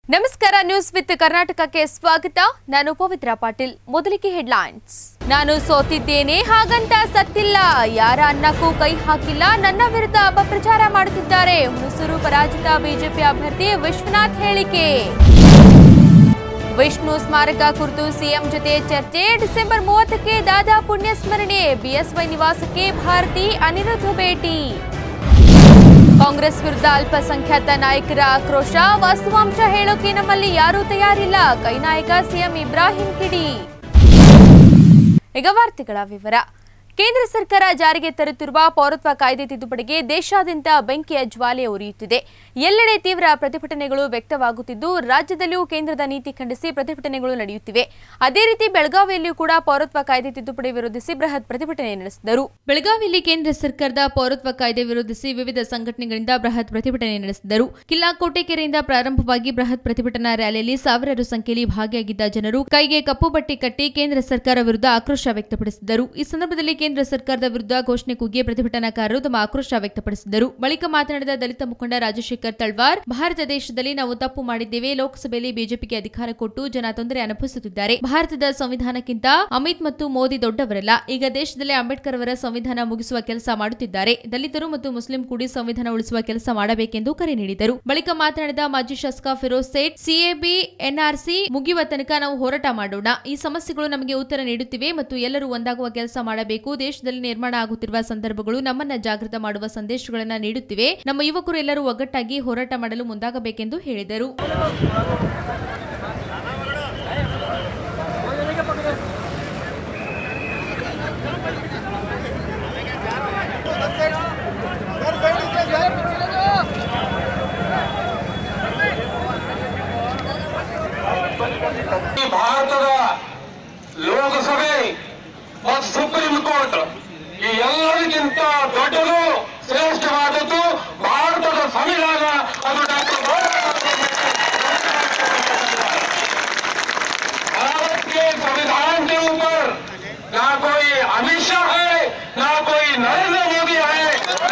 ನಮಸ್ಕಾರ news with ಕರ್ನಾಟಕಕ್ಕೆ ಸ್ವಾಗತ ನಾನು ಪವಿತ್ರ ಪಾಟೀಲ್ ಮೊದಲಿಗೆ ಹೆಡ್ಲೈನ್ಸ್ ನಾನು ಸೋತಿದ್ದೇನೆ ಹಾಗಂತ ಸತ್ತಿಲ್ಲ ಯಾರ ಅನ್ನಕ್ಕೂ ಕೈ ಹಾಕಿಲ್ಲ ನನ್ನ ವಿರುದ್ಧ ಅಪಪ್ರಚಾರ ಮಾಡುತ್ತಿದ್ದಾರೆ ಹುಣಸೂರು ಪರಾಜಿತ ಬಿಜೆಪಿ ಅಭ್ಯರ್ಥಿ ವಿಶ್ವನಾಥ್ ಹೇಳಿಕೆ ವಿಷ್ಣು ಸ್ಮಾರಕ ಕುರಿತು ಸಿಎಂ ಜೊತೆ ಚರ್ಚೆ ಡಿಸೆಂಬರ್ ಮೂವತ್ತಕ್ಕೆ ದಾದಾ ಪುಣ್ಯಸ್ಮರಣೆ ಬಿಎಸ್ವೈ ನಿವಾಸಕ್ಕೆ ಭಾರತಿ ಅನಿರುದ್ಧ ಭೇಟಿ ಕಾಂಗ್ರೆಸ್ ವಿರುದ್ಧ ಅಲ್ಪಸಂಖ್ಯಾತ ನಾಯಕರ ಆಕ್ರೋಶ ವಾಸ್ತವಾಂಶ ಹೇಳೋಕೆ ನಮ್ಮಲ್ಲಿ ಯಾರೂ ತಯಾರಿಲ್ಲ ಕೈ ನಾಯಕ ಸಿಎಂ ಇಬ್ರಾಹಿಂ ಕಿಡಿ ಈಗ ವಾರ್ತೆಗಳ ವಿವರ ಕೇಂದ್ರ ಸರ್ಕಾರ ಜಾರಿಗೆ ತರುತ್ತಿರುವ ಪೌರತ್ವ ಕಾಯ್ದೆ ತಿದ್ದುಪಡಿಗೆ ದೇಶಾದ್ಯಂತ ಬೆಂಕಿಯ ಜ್ವಾಲೆ ಉರಿಯುತ್ತಿದೆ ಎಲ್ಲೆಡೆ ತೀವ್ರ ಪ್ರತಿಭಟನೆಗಳು ವ್ಯಕ್ತವಾಗುತ್ತಿದ್ದು ರಾಜ್ಯದಲ್ಲಿಯೂ ಕೇಂದ್ರದ ನೀತಿ ಖಂಡಿಸಿ ಪ್ರತಿಭಟನೆಗಳು ನಡೆಯುತ್ತಿವೆ ಅದೇ ರೀತಿ ಬೆಳಗಾವಿಯಲ್ಲಿಯೂ ಕೂಡ ಪೌರತ್ವ ಕಾಯ್ದೆ ತಿದ್ದುಪಡಿ ವಿರೋಧಿಸಿ ಬೃಹತ್ ಪ್ರತಿಭಟನೆ ನಡೆಸಿದರು ಬೆಳಗಾವಿಯಲ್ಲಿ ಕೇಂದ್ರ ಸರ್ಕಾರದ ಪೌರತ್ವ ಕಾಯ್ದೆ ವಿರೋಧಿಸಿ ವಿವಿಧ ಸಂಘಟನೆಗಳಿಂದ ಬೃಹತ್ ಪ್ರತಿಭಟನೆ ನಡೆಸಿದರು ಕಿಲ್ಲಾಕೋಟೆ ಕೆರೆಯಿಂದ ಪ್ರಾರಂಭವಾಗಿ ಬೃಹತ್ ಪ್ರತಿಭಟನಾ ರ್ಯಾಲಿಯಲ್ಲಿ ಸಾವಿರಾರು ಸಂಖ್ಯೆಯಲ್ಲಿ ಭಾಗಿಯಾಗಿದ್ದ ಜನರು ಕೈಗೆ ಕಪ್ಪು ಬಟ್ಟೆ ಕಟ್ಟಿ ಕೇಂದ್ರ ಸರ್ಕಾರ ವಿರುದ್ಧ ಆಕ್ರೋಶ ವ್ಯಕ್ತಪಡಿಸಿದರು ಈ ಸಂದರ್ಭದಲ್ಲಿ ಕೇಂದ್ರ ಸರ್ಕಾರದ ವಿರುದ್ಧ ಘೋಷಣೆ ಕೂಗಿ ಪ್ರತಿಭಟನಾಕಾರರು ತಮ್ಮ ಆಕ್ರೋಶ ವ್ಯಕ್ತಪಡಿಸಿದರು ಬಳಿಕ ಮಾತನಾಡಿದ ದಲಿತ ಮುಖಂಡ ರಾಜಶೇಖರ್ ತಳ್ವಾರ್ ಭಾರತ ದೇಶದಲ್ಲಿ ನಾವು ತಪ್ಪು ಮಾಡಿದ್ದೇವೆ ಲೋಕಸಭೆಯಲ್ಲಿ ಬಿಜೆಪಿಗೆ ಅಧಿಕಾರ ಕೊಟ್ಟು ಜನ ತೊಂದರೆ ಅನುಭವಿಸುತ್ತಿದ್ದಾರೆ ಭಾರತದ ಸಂವಿಧಾನಕ್ಕಿಂತ ಅಮಿತ್ ಮತ್ತು ಮೋದಿ ದೊಡ್ಡವರಲ್ಲ ಈಗ ದೇಶದಲ್ಲಿ ಅಂಬೇಡ್ಕರ್ ಅವರ ಸಂವಿಧಾನ ಮುಗಿಸುವ ಕೆಲಸ ಮಾಡುತ್ತಿದ್ದಾರೆ ದಲಿತರು ಮತ್ತು ಮುಸ್ಲಿಂ ಕೂಡಿ ಸಂವಿಧಾನ ಉಳಿಸುವ ಕೆಲಸ ಮಾಡಬೇಕೆಂದು ಕರೆ ನೀಡಿದರು ಬಳಿಕ ಮಾತನಾಡಿದ ಮಾಜಿ ಶಾಸಕ ಫಿರೋಜ್ ಸೇಠ್ ಸಿಎಬಿ ಎನ್ಆರ್ಸಿ ಮುಗಿಯುವ ತನಕ ನಾವು ಹೋರಾಟ ಮಾಡೋಣ ಈ ಸಮಸ್ಯೆಗಳು ನಮಗೆ ಉತ್ತರ ನೀಡುತ್ತಿವೆ ಮತ್ತು ಎಲ್ಲರೂ ಒಂದಾಗುವ ಕೆಲಸ ಮಾಡಬೇಕು ದೇಶದಲ್ಲಿ ನಿರ್ಮಾಣ ಆಗುತ್ತಿರುವ ಸಂದರ್ಭಗಳು ನಮ್ಮನ್ನ ಜಾಗೃತ ಮಾಡುವ ಸಂದೇಶಗಳನ್ನು ನೀಡುತ್ತಿವೆ ನಮ್ಮ ಯುವಕರು ಎಲ್ಲರೂ ಒಗ್ಗಟ್ಟಾಗಿ ಹೋರಾಟ ಮಾಡಲು ಮುಂದಾಗಬೇಕೆಂದು ಹೇಳಿದರು ಈ ಭಾರತದ ಲೋಕಸಭೆ ಮತ್ತು ಸುಪ್ರೀಂ ಕೋರ್ಟ್ ಈ ಎಲ್ಲರಿಗಿಂತ ದೊಡ್ಡದು ಶ್ರೇಷ್ಠವಾದದ್ದು ಭಾರತದ ಸಂವಿಧಾನ ಅದು ಡಾಕ್ಟರ್ भारत के संविधान के ऊपर ना कोई अमित शाह है ना कोई नरेंद्र मोदी है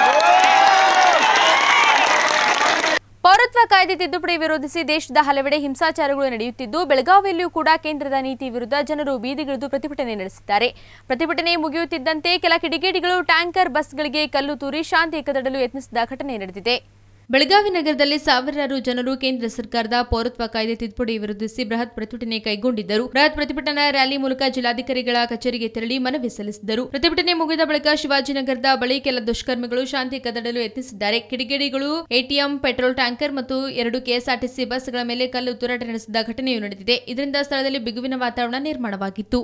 ಪೌರತ್ವ ಕಾಯ್ದೆ ತಿದ್ದುಪಡಿ ವಿರೋಧಿಸಿ ದೇಶದ ಹಲವೆಡೆ ಹಿಂಸಾಚಾರಗಳು ನಡೆಯುತ್ತಿದ್ದು ಬೆಳಗಾವಿಯಲ್ಲಿಯೂ ಕೂಡ ಕೇಂದ್ರದ ನೀತಿ ವಿರುದ್ಧ ಜನರು ಬೀದಿಗಿಳಿದು ಪ್ರತಿಭಟನೆ ನಡೆಸಿದ್ದಾರೆ ಪ್ರತಿಭಟನೆ ಮುಗಿಯುತ್ತಿದ್ದಂತೆ ಕೆಲ ಕಿಡಿಗೇಡಿಗಳು ಟ್ಯಾಂಕರ್ ಬಸ್ಗಳಿಗೆ ಕಲ್ಲು ತೂರಿ ಶಾಂತಿ ಕದಡಲು ಯತ್ನಿಸಿದ ಘಟನೆ ನಡೆದಿದೆ ಬೆಳಗಾವಿ ನಗರದಲ್ಲಿ ಸಾವಿರಾರು ಜನರು ಕೇಂದ್ರ ಸರ್ಕಾರದ ಪೌರತ್ವ ಕಾಯ್ದೆ ತಿದ್ದುಪಡಿ ವಿರೋಧಿಸಿ ಬೃಹತ್ ಪ್ರತಿಭಟನೆ ಕೈಗೊಂಡಿದ್ದರು ಬೃಹತ್ ಪ್ರತಿಭಟನಾ ರ್ಯಾಲಿ ಮೂಲಕ ಜಿಲ್ಲಾಧಿಕಾರಿಗಳ ಕಚೇರಿಗೆ ತೆರಳಿ ಮನವಿ ಸಲ್ಲಿಸಿದರು ಪ್ರತಿಭಟನೆ ಮುಗಿದ ಬಳಿಕ ಶಿವಾಜಿನಗರದ ಬಳಿ ಕೆಲ ದುಷ್ಕರ್ಮಿಗಳು ಶಾಂತಿ ಕದಡಲು ಯತ್ನಿಸಿದ್ದಾರೆ ಕಿಡಿಗೇಡಿಗಳು ಎಟಿಎಂ ಪೆಟ್ರೋಲ್ ಟ್ಯಾಂಕರ್ ಮತ್ತು ಎರಡು ಕೆಎಸ್ಆರ್ಟಿಸಿ ಬಸ್ಗಳ ಮೇಲೆ ಕಲ್ಲು ತೂರಾಟ ನಡೆಸಿದ ಘಟನೆಯೂ ನಡೆದಿದೆ ಇದರಿಂದ ಸ್ಥಳದಲ್ಲಿ ಬಿಗುವಿನ ವಾತಾವರಣ ನಿರ್ಮಾಣವಾಗಿತ್ತು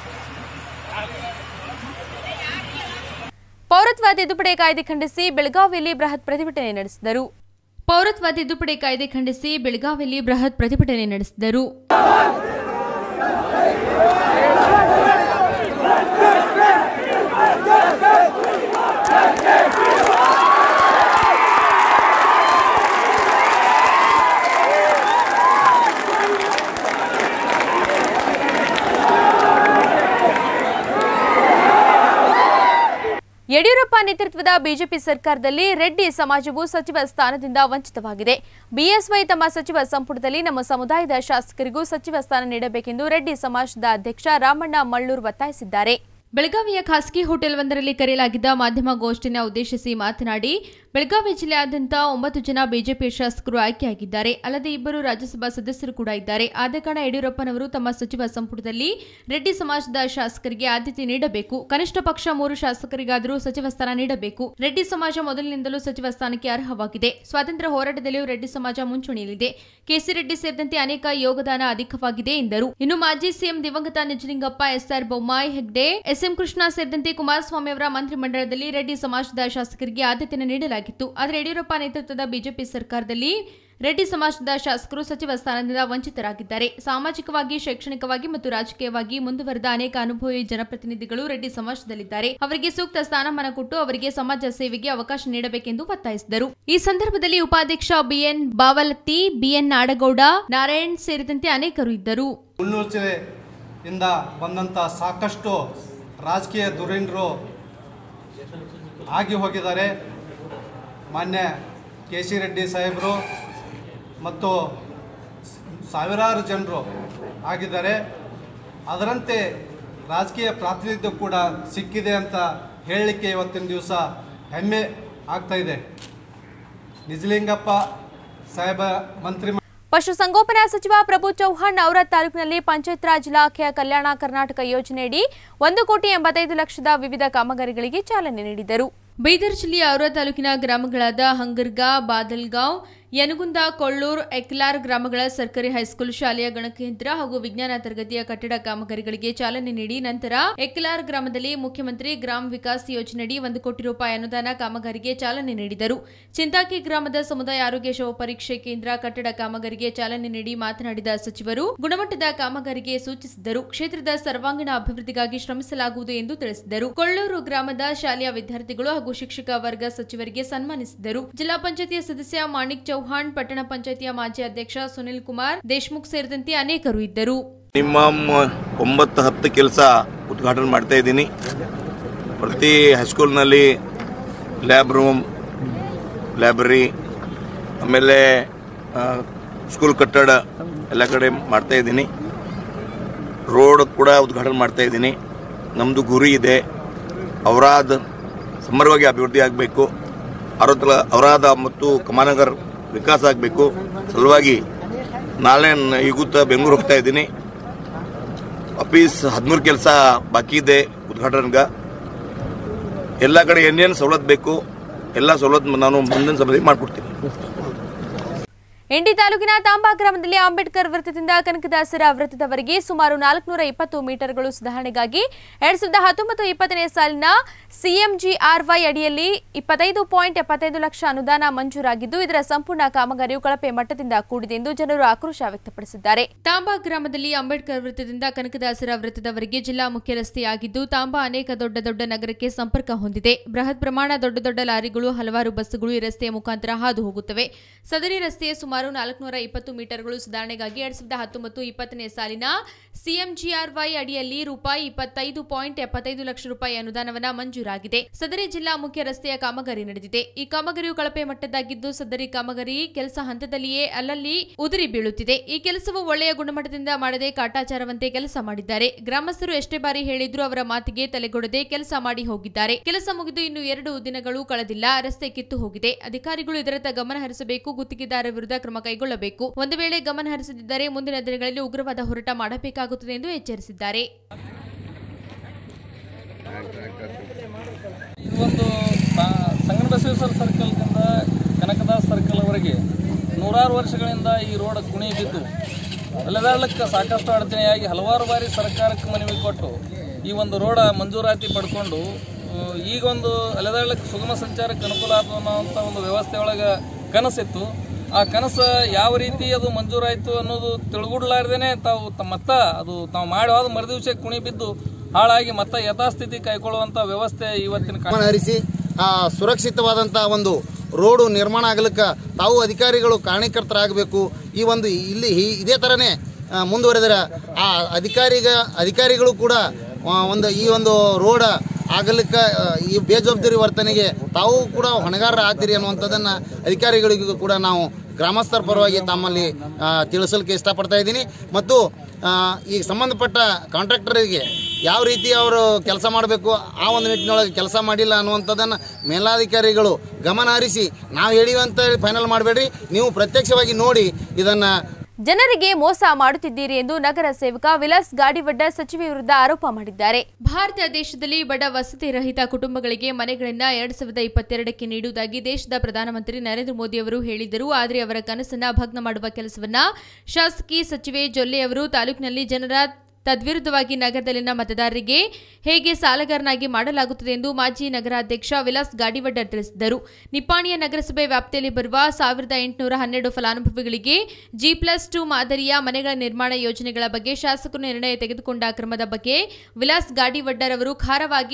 ಪೌರತ್ವ ತಿದ್ದುಪಡಿ ಕಾಯ್ದೆ ಖಂಡಿಸಿ ಬೆಳಗಾವಿಯಲ್ಲಿ ಬೃಹತ್ ಪ್ರತಿಭಟನೆ ನಡೆಸಿದರು ಪೌರತ್ವ ತಿದ್ದುಪಡಿ ಕಾಯ್ದೆ ಖಂಡಿಸಿ ಬೆಳಗಾವಿಯಲ್ಲಿ ಬೃಹತ್ ಪ್ರತಿಭಟನೆ ನಡೆಸಿದರು ಯಡಿಯೂರಪ್ಪ ನೇತೃತ್ವದ ಬಿಜೆಪಿ ಸರ್ಕಾರದಲ್ಲಿ ರೆಡ್ಡಿ ಸಮಾಜವು ಸಚಿವ ಸ್ಥಾನದಿಂದ ವಂಚಿತವಾಗಿದೆ ಬಿಎಸ್ವೈ ತಮ್ಮ ಸಚಿವ ಸಂಪುಟದಲ್ಲಿ ನಮ್ಮ ಸಮುದಾಯದ ಶಾಸಕರಿಗೂ ಸಚಿವ ಸ್ಥಾನ ನೀಡಬೇಕೆಂದು ರೆಡ್ಡಿ ಸಮಾಜದ ಅಧ್ಯಕ್ಷ ರಾಮಣ್ಣ ಮಳ್ಳೂರ್ ಒತ್ತಾಯಿಸಿದ್ದಾರೆ ಬೆಳಗಾವಿಯ ಖಾಸಗಿ ಹೋಟೆಲ್ ಒಂದರಲ್ಲಿ ಕರೆಯಲಾಗಿದ್ದ ಮಾಧ್ಯಮ ಗೋಷ್ಠಿನ ಉದ್ದೇಶಿಸಿ ಮಾತನಾಡಿ ಬೆಳಗಾವಿ ಜಿಲ್ಲೆಯಾದ್ಯಂತ ಒಂಬತ್ತು ಜನ ಬಿಜೆಪಿ ಶಾಸಕರು ಆಯ್ಕೆಯಾಗಿದ್ದಾರೆ ಅಲ್ಲದೆ ಇಬ್ಬರು ರಾಜ್ಯಸಭಾ ಸದಸ್ಯರು ಕೂಡ ಇದ್ದಾರೆ ಆದ ಕಾರಣ ಯಡಿಯೂರಪ್ಪನವರು ತಮ್ಮ ಸಚಿವ ಸಂಪುಟದಲ್ಲಿ ರೆಡ್ಡಿ ಸಮಾಜದ ಶಾಸಕರಿಗೆ ಆದ್ಯತೆ ನೀಡಬೇಕು ಕನಿಷ್ಠ ಪಕ್ಷ ಮೂರು ಶಾಸಕರಿಗಾದರೂ ಸಚಿವ ಸ್ಥಾನ ನೀಡಬೇಕು ರೆಡ್ಡಿ ಸಮಾಜ ಮೊದಲಿನಿಂದಲೂ ಸಚಿವ ಸ್ಥಾನಕ್ಕೆ ಅರ್ಹವಾಗಿದೆ ಸ್ವಾತಂತ್ರ್ಯ ಹೋರಾಟದಲ್ಲಿಯೂ ರೆಡ್ಡಿ ಸಮಾಜ ಮುಂಚೂಣಿಯಲ್ಲಿದೆ ಕೆಸಿ ರೆಡ್ಡಿ ಸೇರಿದಂತೆ ಅನೇಕ ಯೋಗದಾನ ಅಧಿಕವಾಗಿದೆ ಎಂದರು ಇನ್ನು ಮಾಜಿ ಸಿಎಂ ದಿವಂಗತ ನಿಜಲಿಂಗಪ್ಪ ಎಸ್ಆರ್ ಬೊಮ್ಮಾಯಿ ಹೆಗ್ಡೆ ಎಸ್ಎಂ ಕೃಷ್ಣ ಸೇರಿದಂತೆ ಕುಮಾರಸ್ವಾಮಿ ಅವರ ಮಂತ್ರಿಮಂಡಲದಲ್ಲಿ ರೆಡ್ಡಿ ಸಮಾಜದ ಶಾಸಕರಿಗೆ ಆದ್ಯತೆಯನ್ನು ನೀಡಲಾಗಿತ್ತು ಆದರೆ ಯಡಿಯೂರಪ್ಪ ನೇತೃತ್ವದ ಬಿಜೆಪಿ ಸರ್ಕಾರದಲ್ಲಿ ರೆಡ್ಡಿ ಸಮಾಜದ ಶಾಸಕರು ಸಚಿವ ಸ್ಥಾನದಿಂದ ವಂಚಿತರಾಗಿದ್ದಾರೆ ಸಾಮಾಜಿಕವಾಗಿ ಶೈಕ್ಷಣಿಕವಾಗಿ ಮತ್ತು ರಾಜಕೀಯವಾಗಿ ಮುಂದುವರೆದ ಅನೇಕ ಅನುಭವಿ ಜನಪ್ರತಿನಿಧಿಗಳು ರೆಡ್ಡಿ ಸಮಾಜದಲ್ಲಿದ್ದಾರೆ ಅವರಿಗೆ ಸೂಕ್ತ ಸ್ಥಾನಮಾನ ಕೊಟ್ಟು ಅವರಿಗೆ ಸಮಾಜ ಸೇವೆಗೆ ಅವಕಾಶ ನೀಡಬೇಕೆಂದು ಒತ್ತಾಯಿಸಿದರು ಈ ಸಂದರ್ಭದಲ್ಲಿ ಉಪಾಧ್ಯಕ್ಷ ಬಿಎನ್ ಬಾವಲತ್ತಿ ಬಿಎನ್ ನಾಡಗೌಡ ನಾರಾಯಣ್ ಸೇರಿದಂತೆ ಅನೇಕರು ಇದ್ದರು ಮುನ್ನೂರು ಜಿಲ್ಲೆಯಿಂದ ಬಂದಂಥ ಸಾಕಷ್ಟು ರಾಜಕೀಯ ಧುರೀಣರು ಆಗಿ ಹೋಗಿದ್ದಾರೆ ಮಾನ್ಯ ಕೆ ಸಿ ರೆಡ್ಡಿ ಸಾಹೇಬರು ಮತ್ತು ಸಾವಿರಾರು ಜನರು ಆಗಿದ್ದಾರೆ ಅದರಂತೆ ರಾಜಕೀಯ ಪ್ರಾತಿನಿಧ್ಯ ಕೂಡ ಸಿಕ್ಕಿದೆ ಅಂತ ಹೇಳಲಿಕ್ಕೆ ಇವತ್ತಿನ ದಿವಸ ಹೆಮ್ಮೆ ಆಗ್ತಾ ಇದೆ ನಿಜಲಿಂಗಪ್ಪ ಸಾಹೇಬ ಮಂತ್ರಿ ಪಶುಸಂಗೋಪನಾ ಸಚಿವ ಪ್ರಭು ಚೌಹಾಣ್ ಅವರ ತಾಲೂಕಿನಲ್ಲಿ ಪಂಚಾಯತ್ ರಾಜ್ ಇಲಾಖೆಯ ಕಲ್ಯಾಣ ಕರ್ನಾಟಕ ಯೋಜನೆಯಡಿ ಒಂದು ಕೋಟಿ ಎಂಬತ್ತೈದು ಲಕ್ಷದ ವಿವಿಧ ಕಾಮಗಾರಿಗಳಿಗೆ ಚಾಲನೆ ನೀಡಿದರು ಬೀದರ್ ಜಿಲ್ಲೆಯ ಔರ ತಾಲೂಕಿನ ಗ್ರಾಮಗಳಾದ ಹಂಗರ್ಗಾ ಬಾದಲ್ಗಾಂವ್ ಯನಗುಂದ ಕೊಳ್ಳೂರ್ ಎಕ್ಲಾರ್ ಗ್ರಾಮಗಳ ಸರ್ಕಾರಿ ಹೈಸ್ಕೂಲ್ ಶಾಲೆಯ ಗಣಕಯಂತ್ರ ಹಾಗೂ ವಿಜ್ಞಾನ ತರಗತಿಯ ಕಟ್ಟಡ ಕಾಮಗಾರಿಗಳಿಗೆ ಚಾಲನೆ ನೀಡಿ ನಂತರ ಎಕ್ಲಾರ್ ಗ್ರಾಮದಲ್ಲಿ ಮುಖ್ಯಮಂತ್ರಿ ಗ್ರಾಮ ವಿಕಾಸ್ ಯೋಜನೆಯಡಿ ಒಂದು ಕೋಟಿ ರೂಪಾಯಿ ಅನುದಾನ ಕಾಮಗಾರಿಗೆ ಚಾಲನೆ ನೀಡಿದರು ಚಿಂತಾಕಿ ಗ್ರಾಮದ ಸಮುದಾಯ ಆರೋಗ್ಯ ಶವ ಪರೀಕ್ಷೆ ಕೇಂದ್ರ ಕಟ್ಟಡ ಕಾಮಗಾರಿಗೆ ಚಾಲನೆ ನೀಡಿ ಮಾತನಾಡಿದ ಸಚಿವರು ಗುಣಮಟ್ಟದ ಕಾಮಗಾರಿಗೆ ಸೂಚಿಸಿದರು ಕ್ಷೇತ್ರದ ಸರ್ವಾಂಗೀಣ ಅಭಿವೃದ್ಧಿಗಾಗಿ ಶ್ರಮಿಸಲಾಗುವುದು ಎಂದು ತಿಳಿಸಿದರು ಕೊಳ್ಳೂರು ಗ್ರಾಮದ ಶಾಲೆಯ ವಿದ್ಯಾರ್ಥಿಗಳು ಹಾಗೂ ಶಿಕ್ಷಕ ವರ್ಗ ಸಚಿವರಿಗೆ ಸನ್ಮಾನಿಸಿದರು ಜಿಲ್ಲಾ ಪಂಚಾಯತಿಯ ಸದಸ್ಯ ಮಾಣಿಕ್ ಚೌಹಾಣ್ ಪಟ್ಟಣ ಪಂಚಾಯತಿಯ ಮಾಜಿ ಅಧ್ಯಕ್ಷ ಸುನಿಲ್ ಕುಮಾರ್ ದೇಶ್ಮುಖ್ ಸೇರಿದಂತೆ ಅನೇಕರು ಇದ್ದರು ಮಿನಿಮಮ್ ಒಂಬತ್ತು ಹತ್ತು ಕೆಲಸ ಉದ್ಘಾಟನೆ ಮಾಡ್ತಾ ಇದ್ದೀನಿ ಪ್ರತಿ ಹೈಸ್ಕೂಲ್ನಲ್ಲಿ ಲ್ಯಾಬ್ ರೂಮ್ ಲೈಬ್ರರಿ ಆಮೇಲೆ ಆ, ಸ್ಕೂಲ್ ಕಟ್ಟಡ ಎಲ್ಲ ಕಡೆ ಮಾಡ್ತಾ ಇದ್ದೀನಿ ರೋಡ್ ಕೂಡ ಉದ್ಘಾಟನೆ ಮಾಡ್ತಾ ಇದ್ದೀನಿ ನಮ್ಮದು ಗುರಿ ಇದೆ ಔರಾದ್ ಸಮಗ್ರವಾಗಿ ಅಭಿವೃದ್ಧಿ ಆಗಬೇಕು ಅರವತ್ತ ಔರಾದ ಮತ್ತು ಕಮಾನಗರ್ ವಿಕಾಸ ಆಗಬೇಕು ಸಲುವಾಗಿ ನಾಳೆ ನ- ಈಗುತ್ತ ಬೆಂಗಳೂರು ಹೋಗ್ತಾ ಇದ್ದೀನಿ ಆಫೀಸ್ ಹದಿಮೂರು ಕೆಲಸ ಬಾಕಿ ಇದೆ ಉದ್ಘಾಟನೆಗ ಎಲ್ಲ ಕಡೆ ಏನೇನು ಸವಲತ್ತು ಬೇಕು ಎಲ್ಲ ಸವಲತ್ತು ನಾನು ಮುಂದಿನ ಸಮಯದಲ್ಲಿ ಮಾಡಿಕೊಡ್ತೀನಿ ಇಂಡಿ ತಾಲೂಕಿನ ತಾಂಬಾ ಗ್ರಾಮದಲ್ಲಿ ಅಂಬೇಡ್ಕರ್ ವೃತ್ತದಿಂದ ಕನಕದಾಸರ ವೃತ್ತದವರೆಗೆ ಸುಮಾರು ನಾಲ್ಕುನೂರ ಇಪ್ಪತ್ತು ಮೀಟರ್ಗಳು ಸುಧಾರಣೆಗಾಗಿ ಎರಡ್ ಸಾವಿರದ ಹತ್ತೊಂಬತ್ತು ಇಪ್ಪತ್ತನೇ ಸಾಲಿನ ಸಿಎಂಜಿಆರ್ವೈ ಅಡಿಯಲ್ಲಿ ಇಪ್ಪತ್ತೈದು ಪಾಯಿಂಟ್ ಎಪ್ಪತ್ತೈದು ಲಕ್ಷ ಅನುದಾನ ಮಂಜೂರಾಗಿದ್ದು ಇದರ ಸಂಪೂರ್ಣ ಕಾಮಗಾರಿಯು ಕಳಪೆ ಮಟ್ಟದಿಂದ ಕೂಡಿದೆ ಎಂದು ಜನರು ಆಕ್ರೋಶ ವ್ಯಕ್ತಪಡಿಸಿದ್ದಾರೆ ತಾಂಬಾ ಗ್ರಾಮದಲ್ಲಿ ಅಂಬೇಡ್ಕರ್ ವೃತ್ತದಿಂದ ಕನಕದಾಸರ ವೃತ್ತದವರೆಗೆ ಜಿಲ್ಲಾ ಮುಖ್ಯ ರಸ್ತೆಯಾಗಿದ್ದು ತಾಂಬಾ ಅನೇಕ ದೊಡ್ಡ ದೊಡ್ಡ ನಗರಕ್ಕೆ ಸಂಪರ್ಕ ಹೊಂದಿದೆ ಬೃಹತ್ ಪ್ರಮಾಣ ದೊಡ್ಡ ದೊಡ್ಡ ಲಾರಿಗಳು ಹಲವಾರು ಬಸ್ಸುಗಳು ಈ ರಸ್ತೆಯ ಮುಖಾಂತರ ಹಾದು ಹೋಗುತ್ತವೆ ಸದರಿ ರಸ್ತೆಯ ಸುಮಾರು ನಾಲ್ಕುನೂರ ಇಪ್ಪತ್ತು ಮೀಟರ್ಗಳು ಸುಧಾರಣೆಗಾಗಿ ಎರಡ್ ಸಾವಿರದ ಹತ್ತೊಂಬತ್ತು ಇಪ್ಪತ್ತನೇ ಸಾಲಿನ ಸಿಎಂಜಿಆರ್ವೈ ಅಡಿಯಲ್ಲಿ ರೂಪಾಯಿ ಇಪ್ಪತ್ತೈದು ಪಾಯಿಂಟ್ ಎಪ್ಪತ್ತೈದು ಲಕ್ಷ ರೂಪಾಯಿ ಅನುದಾನವನ್ನ ಮಂಜೂರಾಗಿದೆ ಸದರಿ ಜಿಲ್ಲಾ ಮುಖ್ಯ ರಸ್ತೆಯ ಕಾಮಗಾರಿ ನಡೆದಿದೆ ಈ ಕಾಮಗಾರಿಯು ಕಳಪೆ ಮಟ್ಟದ್ದಾಗಿದ್ದು ಸದರಿ ಕಾಮಗಾರಿ ಕೆಲಸ ಹಂತದಲ್ಲಿಯೇ ಅಲ್ಲಲ್ಲಿ ಉದುರಿ ಬೀಳುತ್ತಿದೆ ಈ ಕೆಲಸವು ಒಳ್ಳೆಯ ಗುಣಮಟ್ಟದಿಂದ ಮಾಡದೆ ಕಾಟಾಚಾರವಂತೆ ಕೆಲಸ ಮಾಡಿದ್ದಾರೆ ಗ್ರಾಮಸ್ಥರು ಎಷ್ಟೇ ಬಾರಿ ಹೇಳಿದ್ರೂ ಅವರ ಮಾತಿಗೆ ತಲೆಗೊಡದೆ ಕೆಲಸ ಮಾಡಿ ಹೋಗಿದ್ದಾರೆ ಕೆಲಸ ಮುಗಿದು ಇನ್ನು ಎರಡು ದಿನಗಳು ಕಳೆದಿಲ್ಲ ರಸ್ತೆ ಕಿತ್ತು ಹೋಗಿದೆ ಅಧಿಕಾರಿಗಳು ಇದರತ್ತ ಗಮನ ಹರಿಸಬೇಕು ಗುತ್ತಿಗೆದಾರ ವಿರುದ್ಧ ಕ್ರಮ ಕೈಗೊಳ್ಳಬೇಕು ಒಂದು ವೇಳೆ ಗಮನ ಹರಿಸದಿದ್ದರೆ ಮುಂದಿನ ದಿನಗಳಲ್ಲಿ ಉಗ್ರವಾದ ಹೋರಾಟ ಮಾಡಬೇಕಾಗುತ್ತದೆ ಎಂದು ಎಚ್ಚರಿಸಿದ್ದಾರೆ ಇದೊಂದು ಸಾ- ಸಂಗನ ಬಸವೇಶ್ವರ ಸರ್ಕಲ್ದಿಂದ ಕನಕದಾಸ್ ಸರ್ಕಲ್ವರೆಗೆ ನೂರಾರು ವರ್ಷಗಳಿಂದ ಈ ರೋಡ್ ಕುಣಿ ಬಿದ್ದು ಅಲೆದಾಡಲಿಕ್ಕೆ ಸಾಕಷ್ಟು ಅಡಚಣೆಯಾಗಿ ಹಲವಾರು ಬಾರಿ ಸರ್ಕಾರಕ್ಕೆ ಮನವಿ ಕೊಟ್ಟು ಈ ಒಂದು ರೋಡ ಮಂಜೂರಾತಿ ಪಡ್ಕೊಂಡು ಆ, ಈಗೊಂದು ಅಲೆದಾಡಲಿಕ್ಕೆ ಸುಗಮ ಸಂಚಾರಕ್ಕೆ ಅನುಕೂಲ ಆಗುವ ಅನ್ನೋಂಥ ಒಂದು ವ್ಯವಸ್ಥೆ ಒಳಗೆ ಕನಸಿತ್ತು ಆ ಕನಸು ಯಾವ ರೀತಿ ಅದು ಮಂಜೂರಾಯಿತು ಅನ್ನೋದು ತಿಳ್ಗುಡ್ಲಾರ್ದೇನೆ ತಾವು ತ- ಮತ್ತ ಅದು ತಾವು ಮಾಡಿ ಹೋದ ಮರುದಿವಸ ಕುಣಿ ಬಿದ್ದು ಹಾಳಾಗಿ ಮತ್ತೆ ಯಥಾಸ್ಥಿತಿ ಕೈಗೊಳ್ಳುವಂತ ವ್ಯವಸ್ಥೆ ಇವತ್ತಿನ ಕಾ- ಗಮನ ಹರಿಸಿ ಆ, ಸುರಕ್ಷಿತವಾದಂಥ ಒಂದು ರೋಡು ನಿರ್ಮಾಣ ಆಗ್ಲಿಕ್ಕೆ ತಾವು ಅಧಿಕಾರಿಗಳು ಕಾರಣೀಕರ್ತರಾಗಬೇಕು ಈ ಒಂದು ಇಲ್ಲಿ ಈ- ಇದೇ ಥರನೇ ಆ, ಮುಂದುವರೆದರೆ ಆ ಅಧಿಕಾರಿಗ ಅಧಿಕಾರಿಗಳು ಕೂಡ ಆ, ಒಂದು ಈ ಒಂದು ರೋಡ ಆಗಲಿಕ್ಕೆ ಆ, ಈ ಬೇಜವಾಬ್ದಾರಿ ವರ್ತನೆಗೆ ತಾವು ಕೂಡ ಹೊಣೆಗಾರರ ಆಗ್ತೀರಿ ಅನ್ನುವಂಥದ್ದನ್ನು ಅಧಿಕಾರಿಗಳಿಗೂ ಕೂಡ ನಾವು ಗ್ರಾಮಸ್ಥರ ಪರವಾಗಿ ತಮ್ಮಲ್ಲಿ ಆ, ತಿಳಿಸಲಿಕ್ಕೆ ಇಷ್ಟಪಡ್ತಾ ಇದ್ದೀನಿ ಮತ್ತು ಆ, ಈ ಸಂಬಂಧಪಟ್ಟ ಕಾಂಟ್ರಾಕ್ಟರಿಗೆ ಯಾವ ರೀತಿ ಅವರು ಕೆಲಸ ಮಾಡಬೇಕು ಆ ಒಂದು ನಿಟ್ಟಿನೊಳಗೆ ಕೆಲಸ ಮಾಡಿಲ್ಲ ಅನ್ನುವಂಥದ್ದನ್ನು ಮೇಲಾಧಿಕಾರಿಗಳು ಗಮನ ಹರಿಸಿ ನಾವು ಹೇಳಿವಿ ಅಂತ ಹೇಳಿ ಫೈನಲ್ ಮಾಡಬೇಡ್ರಿ ನೀವು ಪ್ರತ್ಯಕ್ಷವಾಗಿ ನೋಡಿ ಇದನ್ನು ಜನರಿಗೆ ಮೋಸ ಮಾಡುತ್ತಿದ್ದೀರಿ ಎಂದು ನಗರ ಸೇವಕ ವಿಲಾಸ್ ಗಾಡಿವಡ್ಡ ಸಚಿವೆ ವಿರುದ್ಧ ಆರೋಪ ಮಾಡಿದ್ದಾರೆ ಭಾರತ ದೇಶದಲ್ಲಿ ಬಡ ವಸತಿ ರಹಿತ ಕುಟುಂಬಗಳಿಗೆ ಮನೆಗಳನ್ನ ಎರಡ್ ಸಾವಿರದ ಇಪ್ಪತ್ತೆರಡಕ್ಕೆ ನೀಡುವುದಾಗಿ ದೇಶದ ಪ್ರಧಾನಮಂತ್ರಿ ನರೇಂದ್ರ ಮೋದಿ ಅವರು ಹೇಳಿದ್ದರು ಆದರೆ ಅವರ ಕನಸನ್ನ ಭಗ್ನ ಮಾಡುವ ಕೆಲಸವನ್ನ ಶಾಸಕಿ ಸಚಿವೆ ಜೊಲ್ಲೆ ಅವರು ತಾಲೂಕಿನಲ್ಲಿ ಜನರ ತದ್ವಿರುದ್ಧವಾಗಿ ನಗರದಲ್ಲಿನ ಮತದಾರರಿಗೆ ಹೇಗೆ ಸಾಲಗಾರನಾಗಿ ಮಾಡಲಾಗುತ್ತದೆ ಎಂದು ಮಾಜಿ ನಗರಾಧ್ಯಕ್ಷ ವಿಲಾಸ್ ಗಾಡಿವಡ್ಡ ತಿಳಿಸಿದರು ನಿಪ್ಪಾಣಿಯ ನಗರಸಭೆ ವ್ಯಾಪ್ತಿಯಲ್ಲಿ ಬರುವ ಸಾವಿರದ ಎಂಟುನೂರ ಹನ್ನೆರಡು ಫಲಾನುಭವಿಗಳಿಗೆ ಜಿ ಪ್ಲಸ್ ಟು ಮಾದರಿಯ ಮನೆಗಳ ನಿರ್ಮಾಣ ಯೋಜನೆಗಳ ಬಗ್ಗೆ ಶಾಸಕರು ನಿರ್ಣಯ ತೆಗೆದುಕೊಂಡ ಕ್ರಮದ ಬಗ್ಗೆ ವಿಲಾಸ್ ಗಾಡಿವಡ್ಡರವರು ಖಾರವಾಗಿ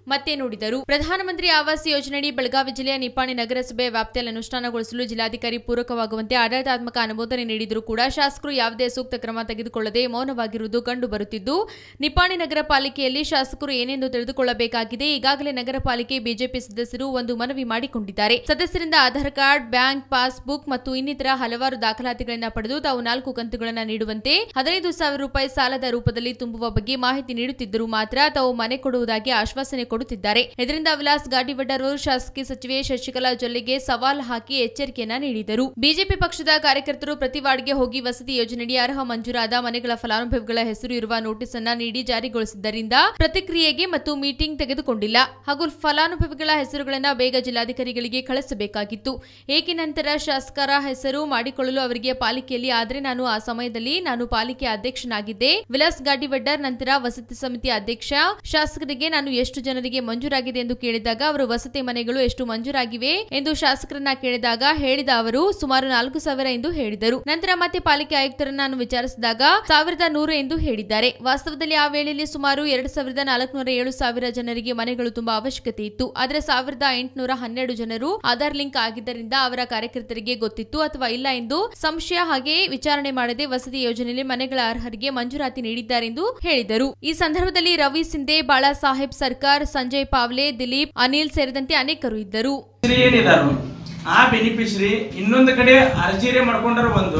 ಮತ್ತೆ ನುಡಿದರು ಪ್ರಧಾನಮಂತ್ರಿ ಆವಾಸ್ ಯೋಜನೆಯಡಿ ಬೆಳಗಾವಿ ಜಿಲ್ಲೆಯ ನಿಪ್ಪಾಣಿ ನಗರಸಭೆ ವ್ಯಾಪ್ತಿಯಲ್ಲಿ ಅನುಷ್ಠಾನಗೊಳಿಸಲು ಜಿಲ್ಲಾಧಿಕಾರಿ ಪೂರಕವಾಗುವಂತೆ ಆಡಳಿತಾತ್ಮಕ ಅನುಮೋದನೆ ನೀಡಿದರೂ ಕೂಡ ಶಾಸಕರು ಯಾವುದೇ ಸೂಕ್ತ ಕ್ರಮ ತೆಗೆದುಕೊಳ್ಳದೆ ಮೌನವಾಗಿರುವುದು ಕಂಡು ಬರುತ್ತಿದ್ದು ನಿಪ್ಪಾಣಿ ನಗರ ಪಾಲಿಕೆಯಲ್ಲಿ ಶಾಸಕರು ಏನೆಂದು ತಿಳಿದುಕೊಳ್ಳಬೇಕಾಗಿದೆ ಈಗಾಗಲೇ ನಗರ ಪಾಲಿಕೆ ಬಿಜೆಪಿ ಸದಸ್ಯರು ಒಂದು ಮನವಿ ಮಾಡಿಕೊಂಡಿದ್ದಾರೆ ಸದಸ್ಯರಿಂದ ಆಧಾರ್ ಕಾರ್ಡ್ ಬ್ಯಾಂಕ್ ಪಾಸ್ಬುಕ್ ಮತ್ತು ಇನ್ನಿತರ ಹಲವಾರು ದಾಖಲಾತಿಗಳನ್ನು ಪಡೆದು ತಾವು ನಾಲ್ಕು ಕಂತುಗಳನ್ನು ನೀಡುವಂತೆ ಹದಿನೈದು ಸಾವಿರ ರೂಪಾಯಿ ಸಾಲದ ರೂಪದಲ್ಲಿ ತುಂಬುವ ಬಗ್ಗೆ ಮಾಹಿತಿ ನೀಡುತ್ತಿದ್ದರೂ ಮಾತ್ರ ತಾವು ಮನೆ ಕೊಡುವುದಾಗಿ ಆಶ್ವಾಸನೆ ಕೊಡುತ್ತಿದ್ದಾರೆ ಇದರಿಂದ ವಿಲಾಸ್ ಗಾಡಿವಡ್ಡರ್ ಅವರು ಶಾಸಕಿ ಸಚಿವೆ ಶಶಿಕಲಾ ಜೊಲ್ಲೆಗೆ ಸವಾಲ್ ಹಾಕಿ ಎಚ್ಚರಿಕೆಯನ್ನ ನೀಡಿದರು ಬಿಜೆಪಿ ಪಕ್ಷದ ಕಾರ್ಯಕರ್ತರು ಪ್ರತಿ ವಾರ್ಡ್ಗೆ ಹೋಗಿ ವಸತಿ ಯೋಜನೆಯಡಿ ಅರ್ಹ ಮಂಜೂರಾದ ಮನೆಗಳ ಫಲಾನುಭವಿಗಳ ಹೆಸರು ಇರುವ ನೋಟಿಸ್ ಅನ್ನ ನೀಡಿ ಜಾರಿಗೊಳಿಸಿದ್ದರಿಂದ ಪ್ರತಿಕ್ರಿಯೆಗೆ ಮತ್ತು ಮೀಟಿಂಗ್ ತೆಗೆದುಕೊಂಡಿಲ್ಲ ಹಾಗೂ ಫಲಾನುಭವಿಗಳ ಹೆಸರುಗಳನ್ನು ಬೇಗ ಜಿಲ್ಲಾಧಿಕಾರಿಗಳಿಗೆ ಕಳಿಸಬೇಕಾಗಿತ್ತು ಏಕೆ ನಂತರ ಶಾಸಕರ ಹೆಸರು ಮಾಡಿಕೊಳ್ಳಲು ಅವರಿಗೆ ಪಾಲಿಕೆಯಲ್ಲಿ ಆದರೆ ನಾನು ಆ ಸಮಯದಲ್ಲಿ ನಾನು ಪಾಲಿಕೆ ಅಧ್ಯಕ್ಷನಾಗಿದ್ದೆ ವಿಲಾಸ್ ಗಾಡಿವಡ್ಡರ್ ನಂತರ ವಸತಿ ಸಮಿತಿ ಅಧ್ಯಕ್ಷ ಶಾಸಕರಿಗೆ ನಾನು ಎಷ್ಟು ಜನರಿಗೆ ಮಂಜೂರಾಗಿದೆ ಎಂದು ಕೇಳಿದಾಗ ಅವರು ವಸತಿ ಮನೆಗಳು ಎಷ್ಟು ಮಂಜೂರಾಗಿವೆ ಎಂದು ಶಾಸಕರನ್ನ ಕೇಳಿದಾಗ ಹೇಳಿದ ಅವರು ಸುಮಾರು ನಾಲ್ಕು ಸಾವಿರ ಎಂದು ಹೇಳಿದರು ನಂತರ ಮತ್ತೆ ಪಾಲಿಕೆ ಆಯುಕ್ತರನ್ನ ನಾನು ವಿಚಾರಿಸಿದಾಗ ಸಾವಿರದ ನೂರು ಎಂದು ಹೇಳಿದ್ದಾರೆ ವಾಸ್ತವದಲ್ಲಿ ಆ ವೇಳೆಯಲ್ಲಿ ಸುಮಾರು ಎರಡು ಸಾವಿರದ ನಾಲ್ಕುನೂರ ಏಳು ಸಾವಿರ ಜನರಿಗೆ ಮನೆಗಳು ತುಂಬಾ ಅವಶ್ಯಕತೆ ಇತ್ತು ಆದರೆ ಸಾವಿರದ ಎಂಟುನೂರ ಹನ್ನೆರಡು ಜನರು ಆಧಾರ್ ಲಿಂಕ್ ಆಗಿದ್ದರಿಂದ ಅವರ ಕಾರ್ಯಕರ್ತರಿಗೆ ಗೊತ್ತಿತ್ತು ಅಥವಾ ಇಲ್ಲ ಎಂದು ಸಂಶಯ ಹಾಗೆ ವಿಚಾರಣೆ ಮಾಡದೆ ವಸತಿ ಯೋಜನೆಯಲ್ಲಿ ಮನೆಗಳ ಅರ್ಹರಿಗೆ ಮಂಜೂರಾತಿ ನೀಡಿದ್ದಾರೆ ಎಂದು ಹೇಳಿದರು ಈ ಸಂದರ್ಭದಲ್ಲಿ ರವಿ ಸಿಂಧೆ ಬಾಳಾ ಸಾಹೇಬ್ ಸರ್ಕಾರ್ ಸಂಜಯ್ ಪಾವ್ಲೆ ದಿಲೀಪ್ ಅನಿಲ್ ಸೇರಿದಂತೆ ಅನೇಕರು ಇದ್ದರು ಬೆನಿಫಿಷರಿ ಏನಿದಾರು ಆ ಬೆನಿಫಿಷರಿ ಇನ್ನೊಂದು ಕಡೆ ಅರ್ಜಿರೇ ಮಾಡ್ಕೊಂಡ್ರ ಒಂದು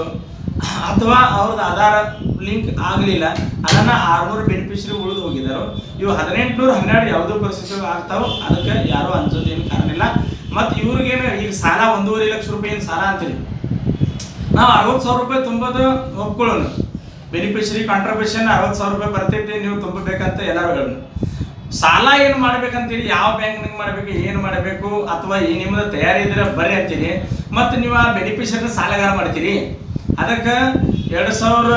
ಅಥವಾ ಅವ್ರದ್ದು ಆಧಾರ್ ಲಿಂಕ್ ಆಗಲಿಲ್ಲ ಅದನ್ನ ಆರ್ನೂರು ಬೆನಿಫಿಷರಿ ಉಳಿದು ಹೋಗಿದ್ದಾರೆ ಇವು ಹದಿನೆಂಟುನೂರ ಹನ್ನೆರಡು ಯಾವುದೋ ಪರಿಸ್ಥಿತಿ ಆಗ್ತಾವ ಅದಕ್ಕೆ ಯಾರು ಅನ್ಸೋದು ಏನು ಕಾರಣ ಇಲ್ಲ ಮತ್ತು ಇವ್ರಿಗೇನು ಈಗ ಸಾಲ ಒಂದೂವರೆ ಲಕ್ಷ ರೂಪಾಯಿ ಏನು ಸಾಲ ಅಂತೀರಿ ನಾವು ಅರವತ್ತು ಸಾವಿರ ರೂಪಾಯಿ ತುಂಬೋದು ಒಪ್ಕೊಳ್ಳೋಣ ಬೆನಿಫಿಷರಿ ಕಾಂಟ್ರಿಬ್ಯೂಷನ್ ಅರವತ್ತು ಸಾವಿರ ರೂಪಾಯಿ ಬರ್ತೈತಿ ನೀವು ತುಂಬಬೇಕಂತ ಎಲ್ಲರೂ ಹೇಳೋಣ ಸಾಲ ಏನು ಮಾಡ್ಬೇಕಂತೀರಿ ಯಾವ ಬ್ಯಾಂಕ್ನಾಗ ಮಾಡಬೇಕು ಏನು ಮಾಡಬೇಕು ಅಥವಾ ಈ ನಿಮ್ಮದು ತಯಾರಿ ಇದ್ರೆ ಬರ್ರಿ ಅಂತೀರಿ ಮತ್ತು ನೀವು ಆ ಬೆನಿಫಿಷರಿನ ಸಾಲಗಾರ ಮಾಡ್ತೀರಿ ಅದಕ್ಕೆ ಎರಡು ಸಾವಿರ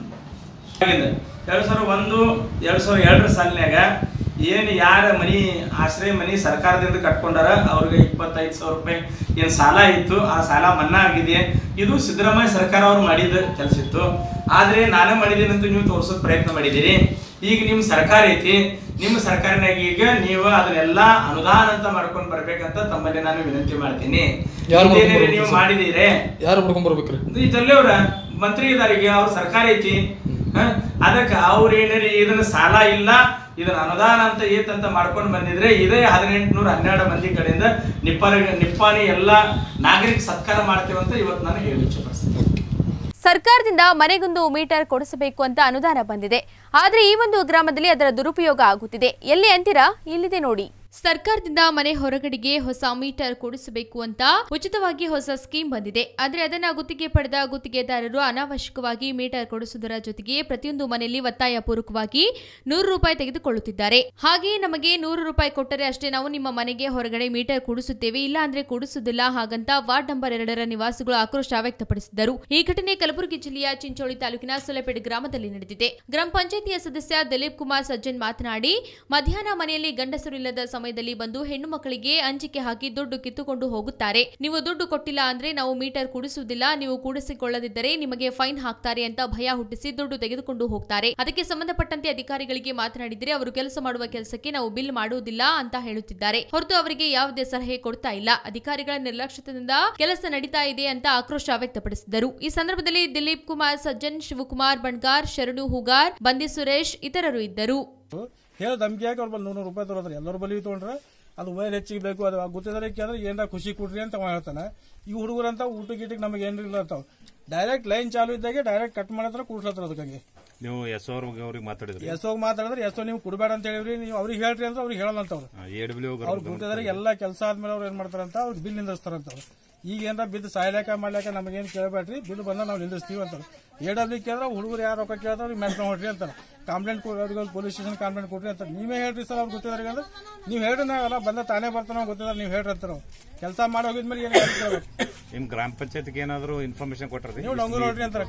ಆಗಿದೆ ಎರಡು ಸಾವಿರ ಒಂದು ಎರಡು ಸಾವಿರ ಎರಡರ ಸಾಲಿನಾಗ ಏನು ಯಾರ ಮನಿ ಆಶ್ರಯ ಮನಿ ಸರ್ಕಾರದಿಂದ ಕಟ್ಕೊಂಡಾರ ಅವ್ರಿಗೆ ಇಪ್ಪತ್ತೈದು ಸಾವಿರ ರೂಪಾಯಿ ಏನು ಸಾಲ ಇತ್ತು ಆ ಸಾಲ ಮನ್ನಾ ಆಗಿದೆ ಇದು ಸಿದ್ದರಾಮಯ್ಯ ಸರ್ಕಾರ ಅವ್ರು ಮಾಡಿದ ಕೆಲಸ ಇತ್ತು ಆದರೆ ನಾನೇ ಮಾಡಿದ್ದೀನಿ ಅಂತ ನೀವು ತೋರಿಸೋಕೆ ಪ್ರಯತ್ನ ಮಾಡಿದ್ದೀರಿ ಈಗ ನಿಮ್ಮ ಸರ್ಕಾರ ಐತಿ ನಿಮ್ಮ ಸರ್ಕಾರನಾಗ ಈಗ ನೀವು ಅದನ್ನೆಲ್ಲ ಅನುದಾನ ಅಂತ ಮಾಡ್ಕೊಂಡು ಬರ್ಬೇಕಂತ ತಮ್ಮಲ್ಲಿ ನಾನು ವಿನಂತಿ ಮಾಡ್ತೀನಿ ಯಾರು ಮಾಡ್ಕೊಂಡ್ ಇದೇನೇನು ಬರ್ಬೇಕು ನೀವು ಸರ್? ಮಾಡಿದ್ದೀರಿ ಯಾರು ಮಾಡ್ಕೊಂಡ್ ಬರ್ಬೇಕ್ರಿ ಇದಲ್ಲೇ ಅವ್ರ ಮಂತ್ರಿ ಇದಾರಿಗೆ ಅವ್ರ ಸರ್ಕಾರ ಐತಿ ಹ? ಅದಕ್ಕೆ ಅವ್ರ ಏನಾರಿ ಇದನ್ನ ಸಾಲ ಇಲ್ಲ ಇದನ್ನ ಅನುದಾನ ಅಂತ ಏತಂತ ಮಾಡ್ಕೊಂಡು ಬಂದಿದ್ರೆ ಇದೇ ಹದಿನೆಂಟುನೂರ ಹನ್ನೆರಡು ಮಂದಿ ಕಡೆಯಿಂದ ನಿಪ್ಪಾನಿ ನಿಪ್ಪಾಣಿ ಎಲ್ಲ ನಾಗರಿಕ ಸತ್ಕಾರ ಮಾಡ್ತೇವಂತ ಇವತ್ತು ನಾನು ಹೇಳಿ ಇಚ್ಛೆಪಡಿಸ್ತೀನಿ ಸರ್ಕಾರದಿಂದ ಮನೆಗೊಂದು ಮೀಟರ್ ಕೊಡಿಸಬೇಕು ಅಂತ ಅನುದಾನ ಬಂದಿದೆ ಆದ್ರೆ ಈ ಒಂದು ಗ್ರಾಮದಲ್ಲಿ ಅದರ ದುರುಪಯೋಗ ಆಗುತ್ತಿದೆ ಎಲ್ಲಿ ಅಂತೀರಾ ಇಲ್ಲಿದೆ ನೋಡಿ ಸರ್ಕಾರದಿಂದ ಮನೆ ಹೊರಗಡೆಗೆ ಹೊಸ ಮೀಟರ್ ಕೊಡಿಸಬೇಕು ಅಂತ ಉಚಿತವಾಗಿ ಹೊಸ ಸ್ಕೀಮ್ ಬಂದಿದೆ ಆದ್ರೆ ಅದನ್ನ ಗುತ್ತಿಗೆ ಪಡೆದ ಗುತ್ತಿಗೆದಾರರು ಅನಾವಶ್ಯಕವಾಗಿ ಮೀಟರ್ ಕೊಡಿಸುವುದರ ಜೊತೆಗೆ ಪ್ರತಿಯೊಂದು ಮನೆಯಲ್ಲಿ ಒತ್ತಾಯ ಪೂರ್ವಕವಾಗಿ ನೂರು ರೂಪಾಯಿ ತೆಗೆದುಕೊಳ್ಳುತ್ತಿದ್ದಾರೆ ಹಾಗೆ ನಮಗೆ ನೂರು ರೂಪಾಯಿ ಕೊಟ್ಟರೆ ಅಷ್ಟೇ ನಾವು ನಿಮ್ಮ ಮನೆಗೆ ಹೊರಗಡೆ ಮೀಟರ್ ಕೂಡಿಸುತ್ತೇವೆ ಇಲ್ಲ ಅಂದ್ರೆ ಕೂಡಿಸುವುದಿಲ್ಲ ಹಾಗಂತ ವಾರ್ಡ್ ನಂಬರ್ ಎರಡರ ನಿವಾಸಿಗಳು ಆಕ್ರೋಶ ವ್ಯಕ್ತಪಡಿಸಿದರು ಈ ಘಟನೆ ಕಲಬುರಗಿ ಜಿಲ್ಲೆಯ ಚಿಂಚೋಳಿ ತಾಲೂಕಿನ ಸೊಲೆಪೇಟೆ ಗ್ರಾಮದಲ್ಲಿ ನಡೆದಿದೆ ಗ್ರಾಮ ಪಂಚಾಯಿತಿಯ ಸದಸ್ಯ ದಿಲೀಪ್ ಕುಮಾರ್ ಸಜ್ಜನ್ ಮಾತನಾಡಿ ಮಧ್ಯಾಹ್ನ ಮನೆಯಲ್ಲಿ ಗಂಡಸರು ಇಲ್ಲದ ಸಮಯದಲ್ಲಿ ಬಂದು ಹೆಣ್ಣು ಮಕ್ಕಳಿಗೆ ಅಂಜಿಕೆ ಹಾಕಿ ದುಡ್ಡು ಕಿತ್ತುಕೊಂಡು ಹೋಗುತ್ತಾರೆ ನೀವು ದುಡ್ಡು ಕೊಟ್ಟಿಲ್ಲ ಅಂದ್ರೆ ನಾವು ಮೀಟರ್ ಕೂಡಿಸುವುದಿಲ್ಲ ನೀವು ಕೂಡಿಸಿಕೊಳ್ಳದಿದ್ದರೆ ನಿಮಗೆ ಫೈನ್ ಹಾಕ್ತಾರೆ ಅಂತ ಭಯ ಹುಟ್ಟಿಸಿ ದುಡ್ಡು ತೆಗೆದುಕೊಂಡು ಹೋಗ್ತಾರೆ ಅದಕ್ಕೆ ಸಂಬಂಧಪಟ್ಟಂತೆ ಅಧಿಕಾರಿಗಳಿಗೆ ಮಾತನಾಡಿದರೆ ಅವರು ಕೆಲಸ ಮಾಡುವ ಕೆಲಸಕ್ಕೆ ನಾವು ಬಿಲ್ ಮಾಡುವುದಿಲ್ಲ ಅಂತ ಹೇಳುತ್ತಿದ್ದಾರೆ ಹೊರತು ಅವರಿಗೆ ಯಾವುದೇ ಸಲಹೆ ಕೊಡ್ತಾ ಇಲ್ಲ ಅಧಿಕಾರಿಗಳ ನಿರ್ಲಕ್ಷ್ಯದಿಂದ ಕೆಲಸ ನಡೀತಾ ಇದೆ ಅಂತ ಆಕ್ರೋಶ ವ್ಯಕ್ತಪಡಿಸಿದರು ಈ ಸಂದರ್ಭದಲ್ಲಿ ದಿಲೀಪ್ ಕುಮಾರ್ ಸಜ್ಜನ್ ಶಿವಕುಮಾರ್ ಬಣ್ಗಾರ್ ಶರಣು ಹೂಗಾರ್ ಬಂದಿ ಸುರೇಶ್ ಇತರರು ಇದ್ದರು ಹೇಳಿ ಧಮ್ಕಿ ಹಾಕಿ ಅವ್ರ ಬಲ್ಲಿ ನೂರು ರೂಪಾಯಿ ತಗೋದ್ರಿ ಎಲ್ಲರ ಬಲಿ ತೊಗೊಂಡ್ರೆ ಅದು ವೈರ್ ಹೆಚ್ಚಿಗೆ ಬೇಕು ಅದು ಗೊತ್ತಿದ್ರೆ ಕೇಳಿದ್ರೆ ಏನಾರ ಖುಷಿ ಕೊಡ್ರಿ ಅಂತ ಅವ ಹೇಳ್ತಾನೆ ಈ ಹುಡುಗರಂತ ಊಟ ಗೀಟಿಗೆ ನಮಗೆ ಏನಿಲ್ಲ ಅಂತಾವ ಡೈರೆಕ್ಟ್ ಲೈನ್ ಚಾಲು ಇದ್ದಾಗೆ ಡೈರೆಕ್ಟ್ ಕಟ್ ಮಾಡತ್ರ ಕೂಡ್ಲತ್ತಾರ ಅದಕ್ಕಾಗಿ ನೀವು ಎಸ್ ಅವ್ರಿಗೆ ಅವ್ರಿಗೆ ಮಾತಾಡಿದ್ರಿ ಎಸೋ ಮಾತಾಡಿದ್ರೆ ಎಸೋ ನೀವು ಕೊಡಬೇಡ ಅಂತ ಹೇಳಿವ್ರಿ ನೀವು ಅವ್ರಿಗೆ ಹೇಳ್ರಿ ಅಂದ್ರೆ ಅವ್ರಿಗೆ ಹೇಳಲ್ಲ ಅಂತವ್ರು ಎ ಡಬ್ಲ್ಯೂ ಅವ್ರು ಗೊತ್ತಿದ್ರೆ ಎಲ್ಲ ಕೆಲಸ ಆದ್ಮೇಲೆ ಅವ್ರು ಏನ್ ಮಾಡ್ತಾರಂತ ಅವ್ರು ಬಿಲ್ ನಿಂದಿರ್ತಾರಂತ ಅವ್ರು ಈಗ ಏನಾರ ಬಿದ್ದು ಸಾಯ್ಲಾಕ ಮಾಡ್ಲಾಕ ನಮಗೇನು ಕೇಳಬೇಡ್ರಿ ಬಿಲ್ ಬಂದ ನಾವು ನಿಂದಿರ್ತೀವಿ ಅಂತಾರೆ ಎ ಡಬ್ಲ್ಯೂ ಕೇಳಿದ್ರೆ ಹುಡುಗರು ಯಾರು ರೊಕ್ಕ ಕೇಳಿದ್ರೆ ಅವ್ರಿಗೆ ಮ್ಯಾಚ್ ಹೊಡ್ರಿ ಅಂತಾರೆ ಕಂಪ್ಲೇಂಟ್ ಅವ್ರಿಗೆ ಪೊಲೀಸ್ ಸ್ಟೇಷನ್ ಕಂಪ್ಲೇಂಟ್ ಕೊಡ್ರಿ ಅಂತಾರೆ ನೀವೇ ಹೇಳ್ರಿ ಸರ್ ಅವ್ರು ಗೊತ್ತಿದ್ರೆ ಅಂದ್ರೆ ನೀವು ಹೇಳ್ರಿ ನಾವೆಲ್ಲ ಬಂದ ತಾನೇ ಬರ್ತಾನೆ ಗೊತ್ತಿದ್ರೆ ನೀವು ಹೇಳ್ರಿ ಅಂತಾರೆ ಕೆಲಸ ಮಾಡಿ ಹೋಗಿದ್ಮೇಲೆ ಏನು ಕೇಳ್ಬೇಕು ನಿಮ್ ಗ್ರಾಮ ಪಂಚಾಯತ್ಗೆ ಏನಾದ್ರು ಇನ್ಫಾರ್ಮೇಶನ್ ಕೊಟ್ರಿ ನೀವು ಡೊಂಗೂರು ನೋಡ್ರಿ ಅಂತಾರೆ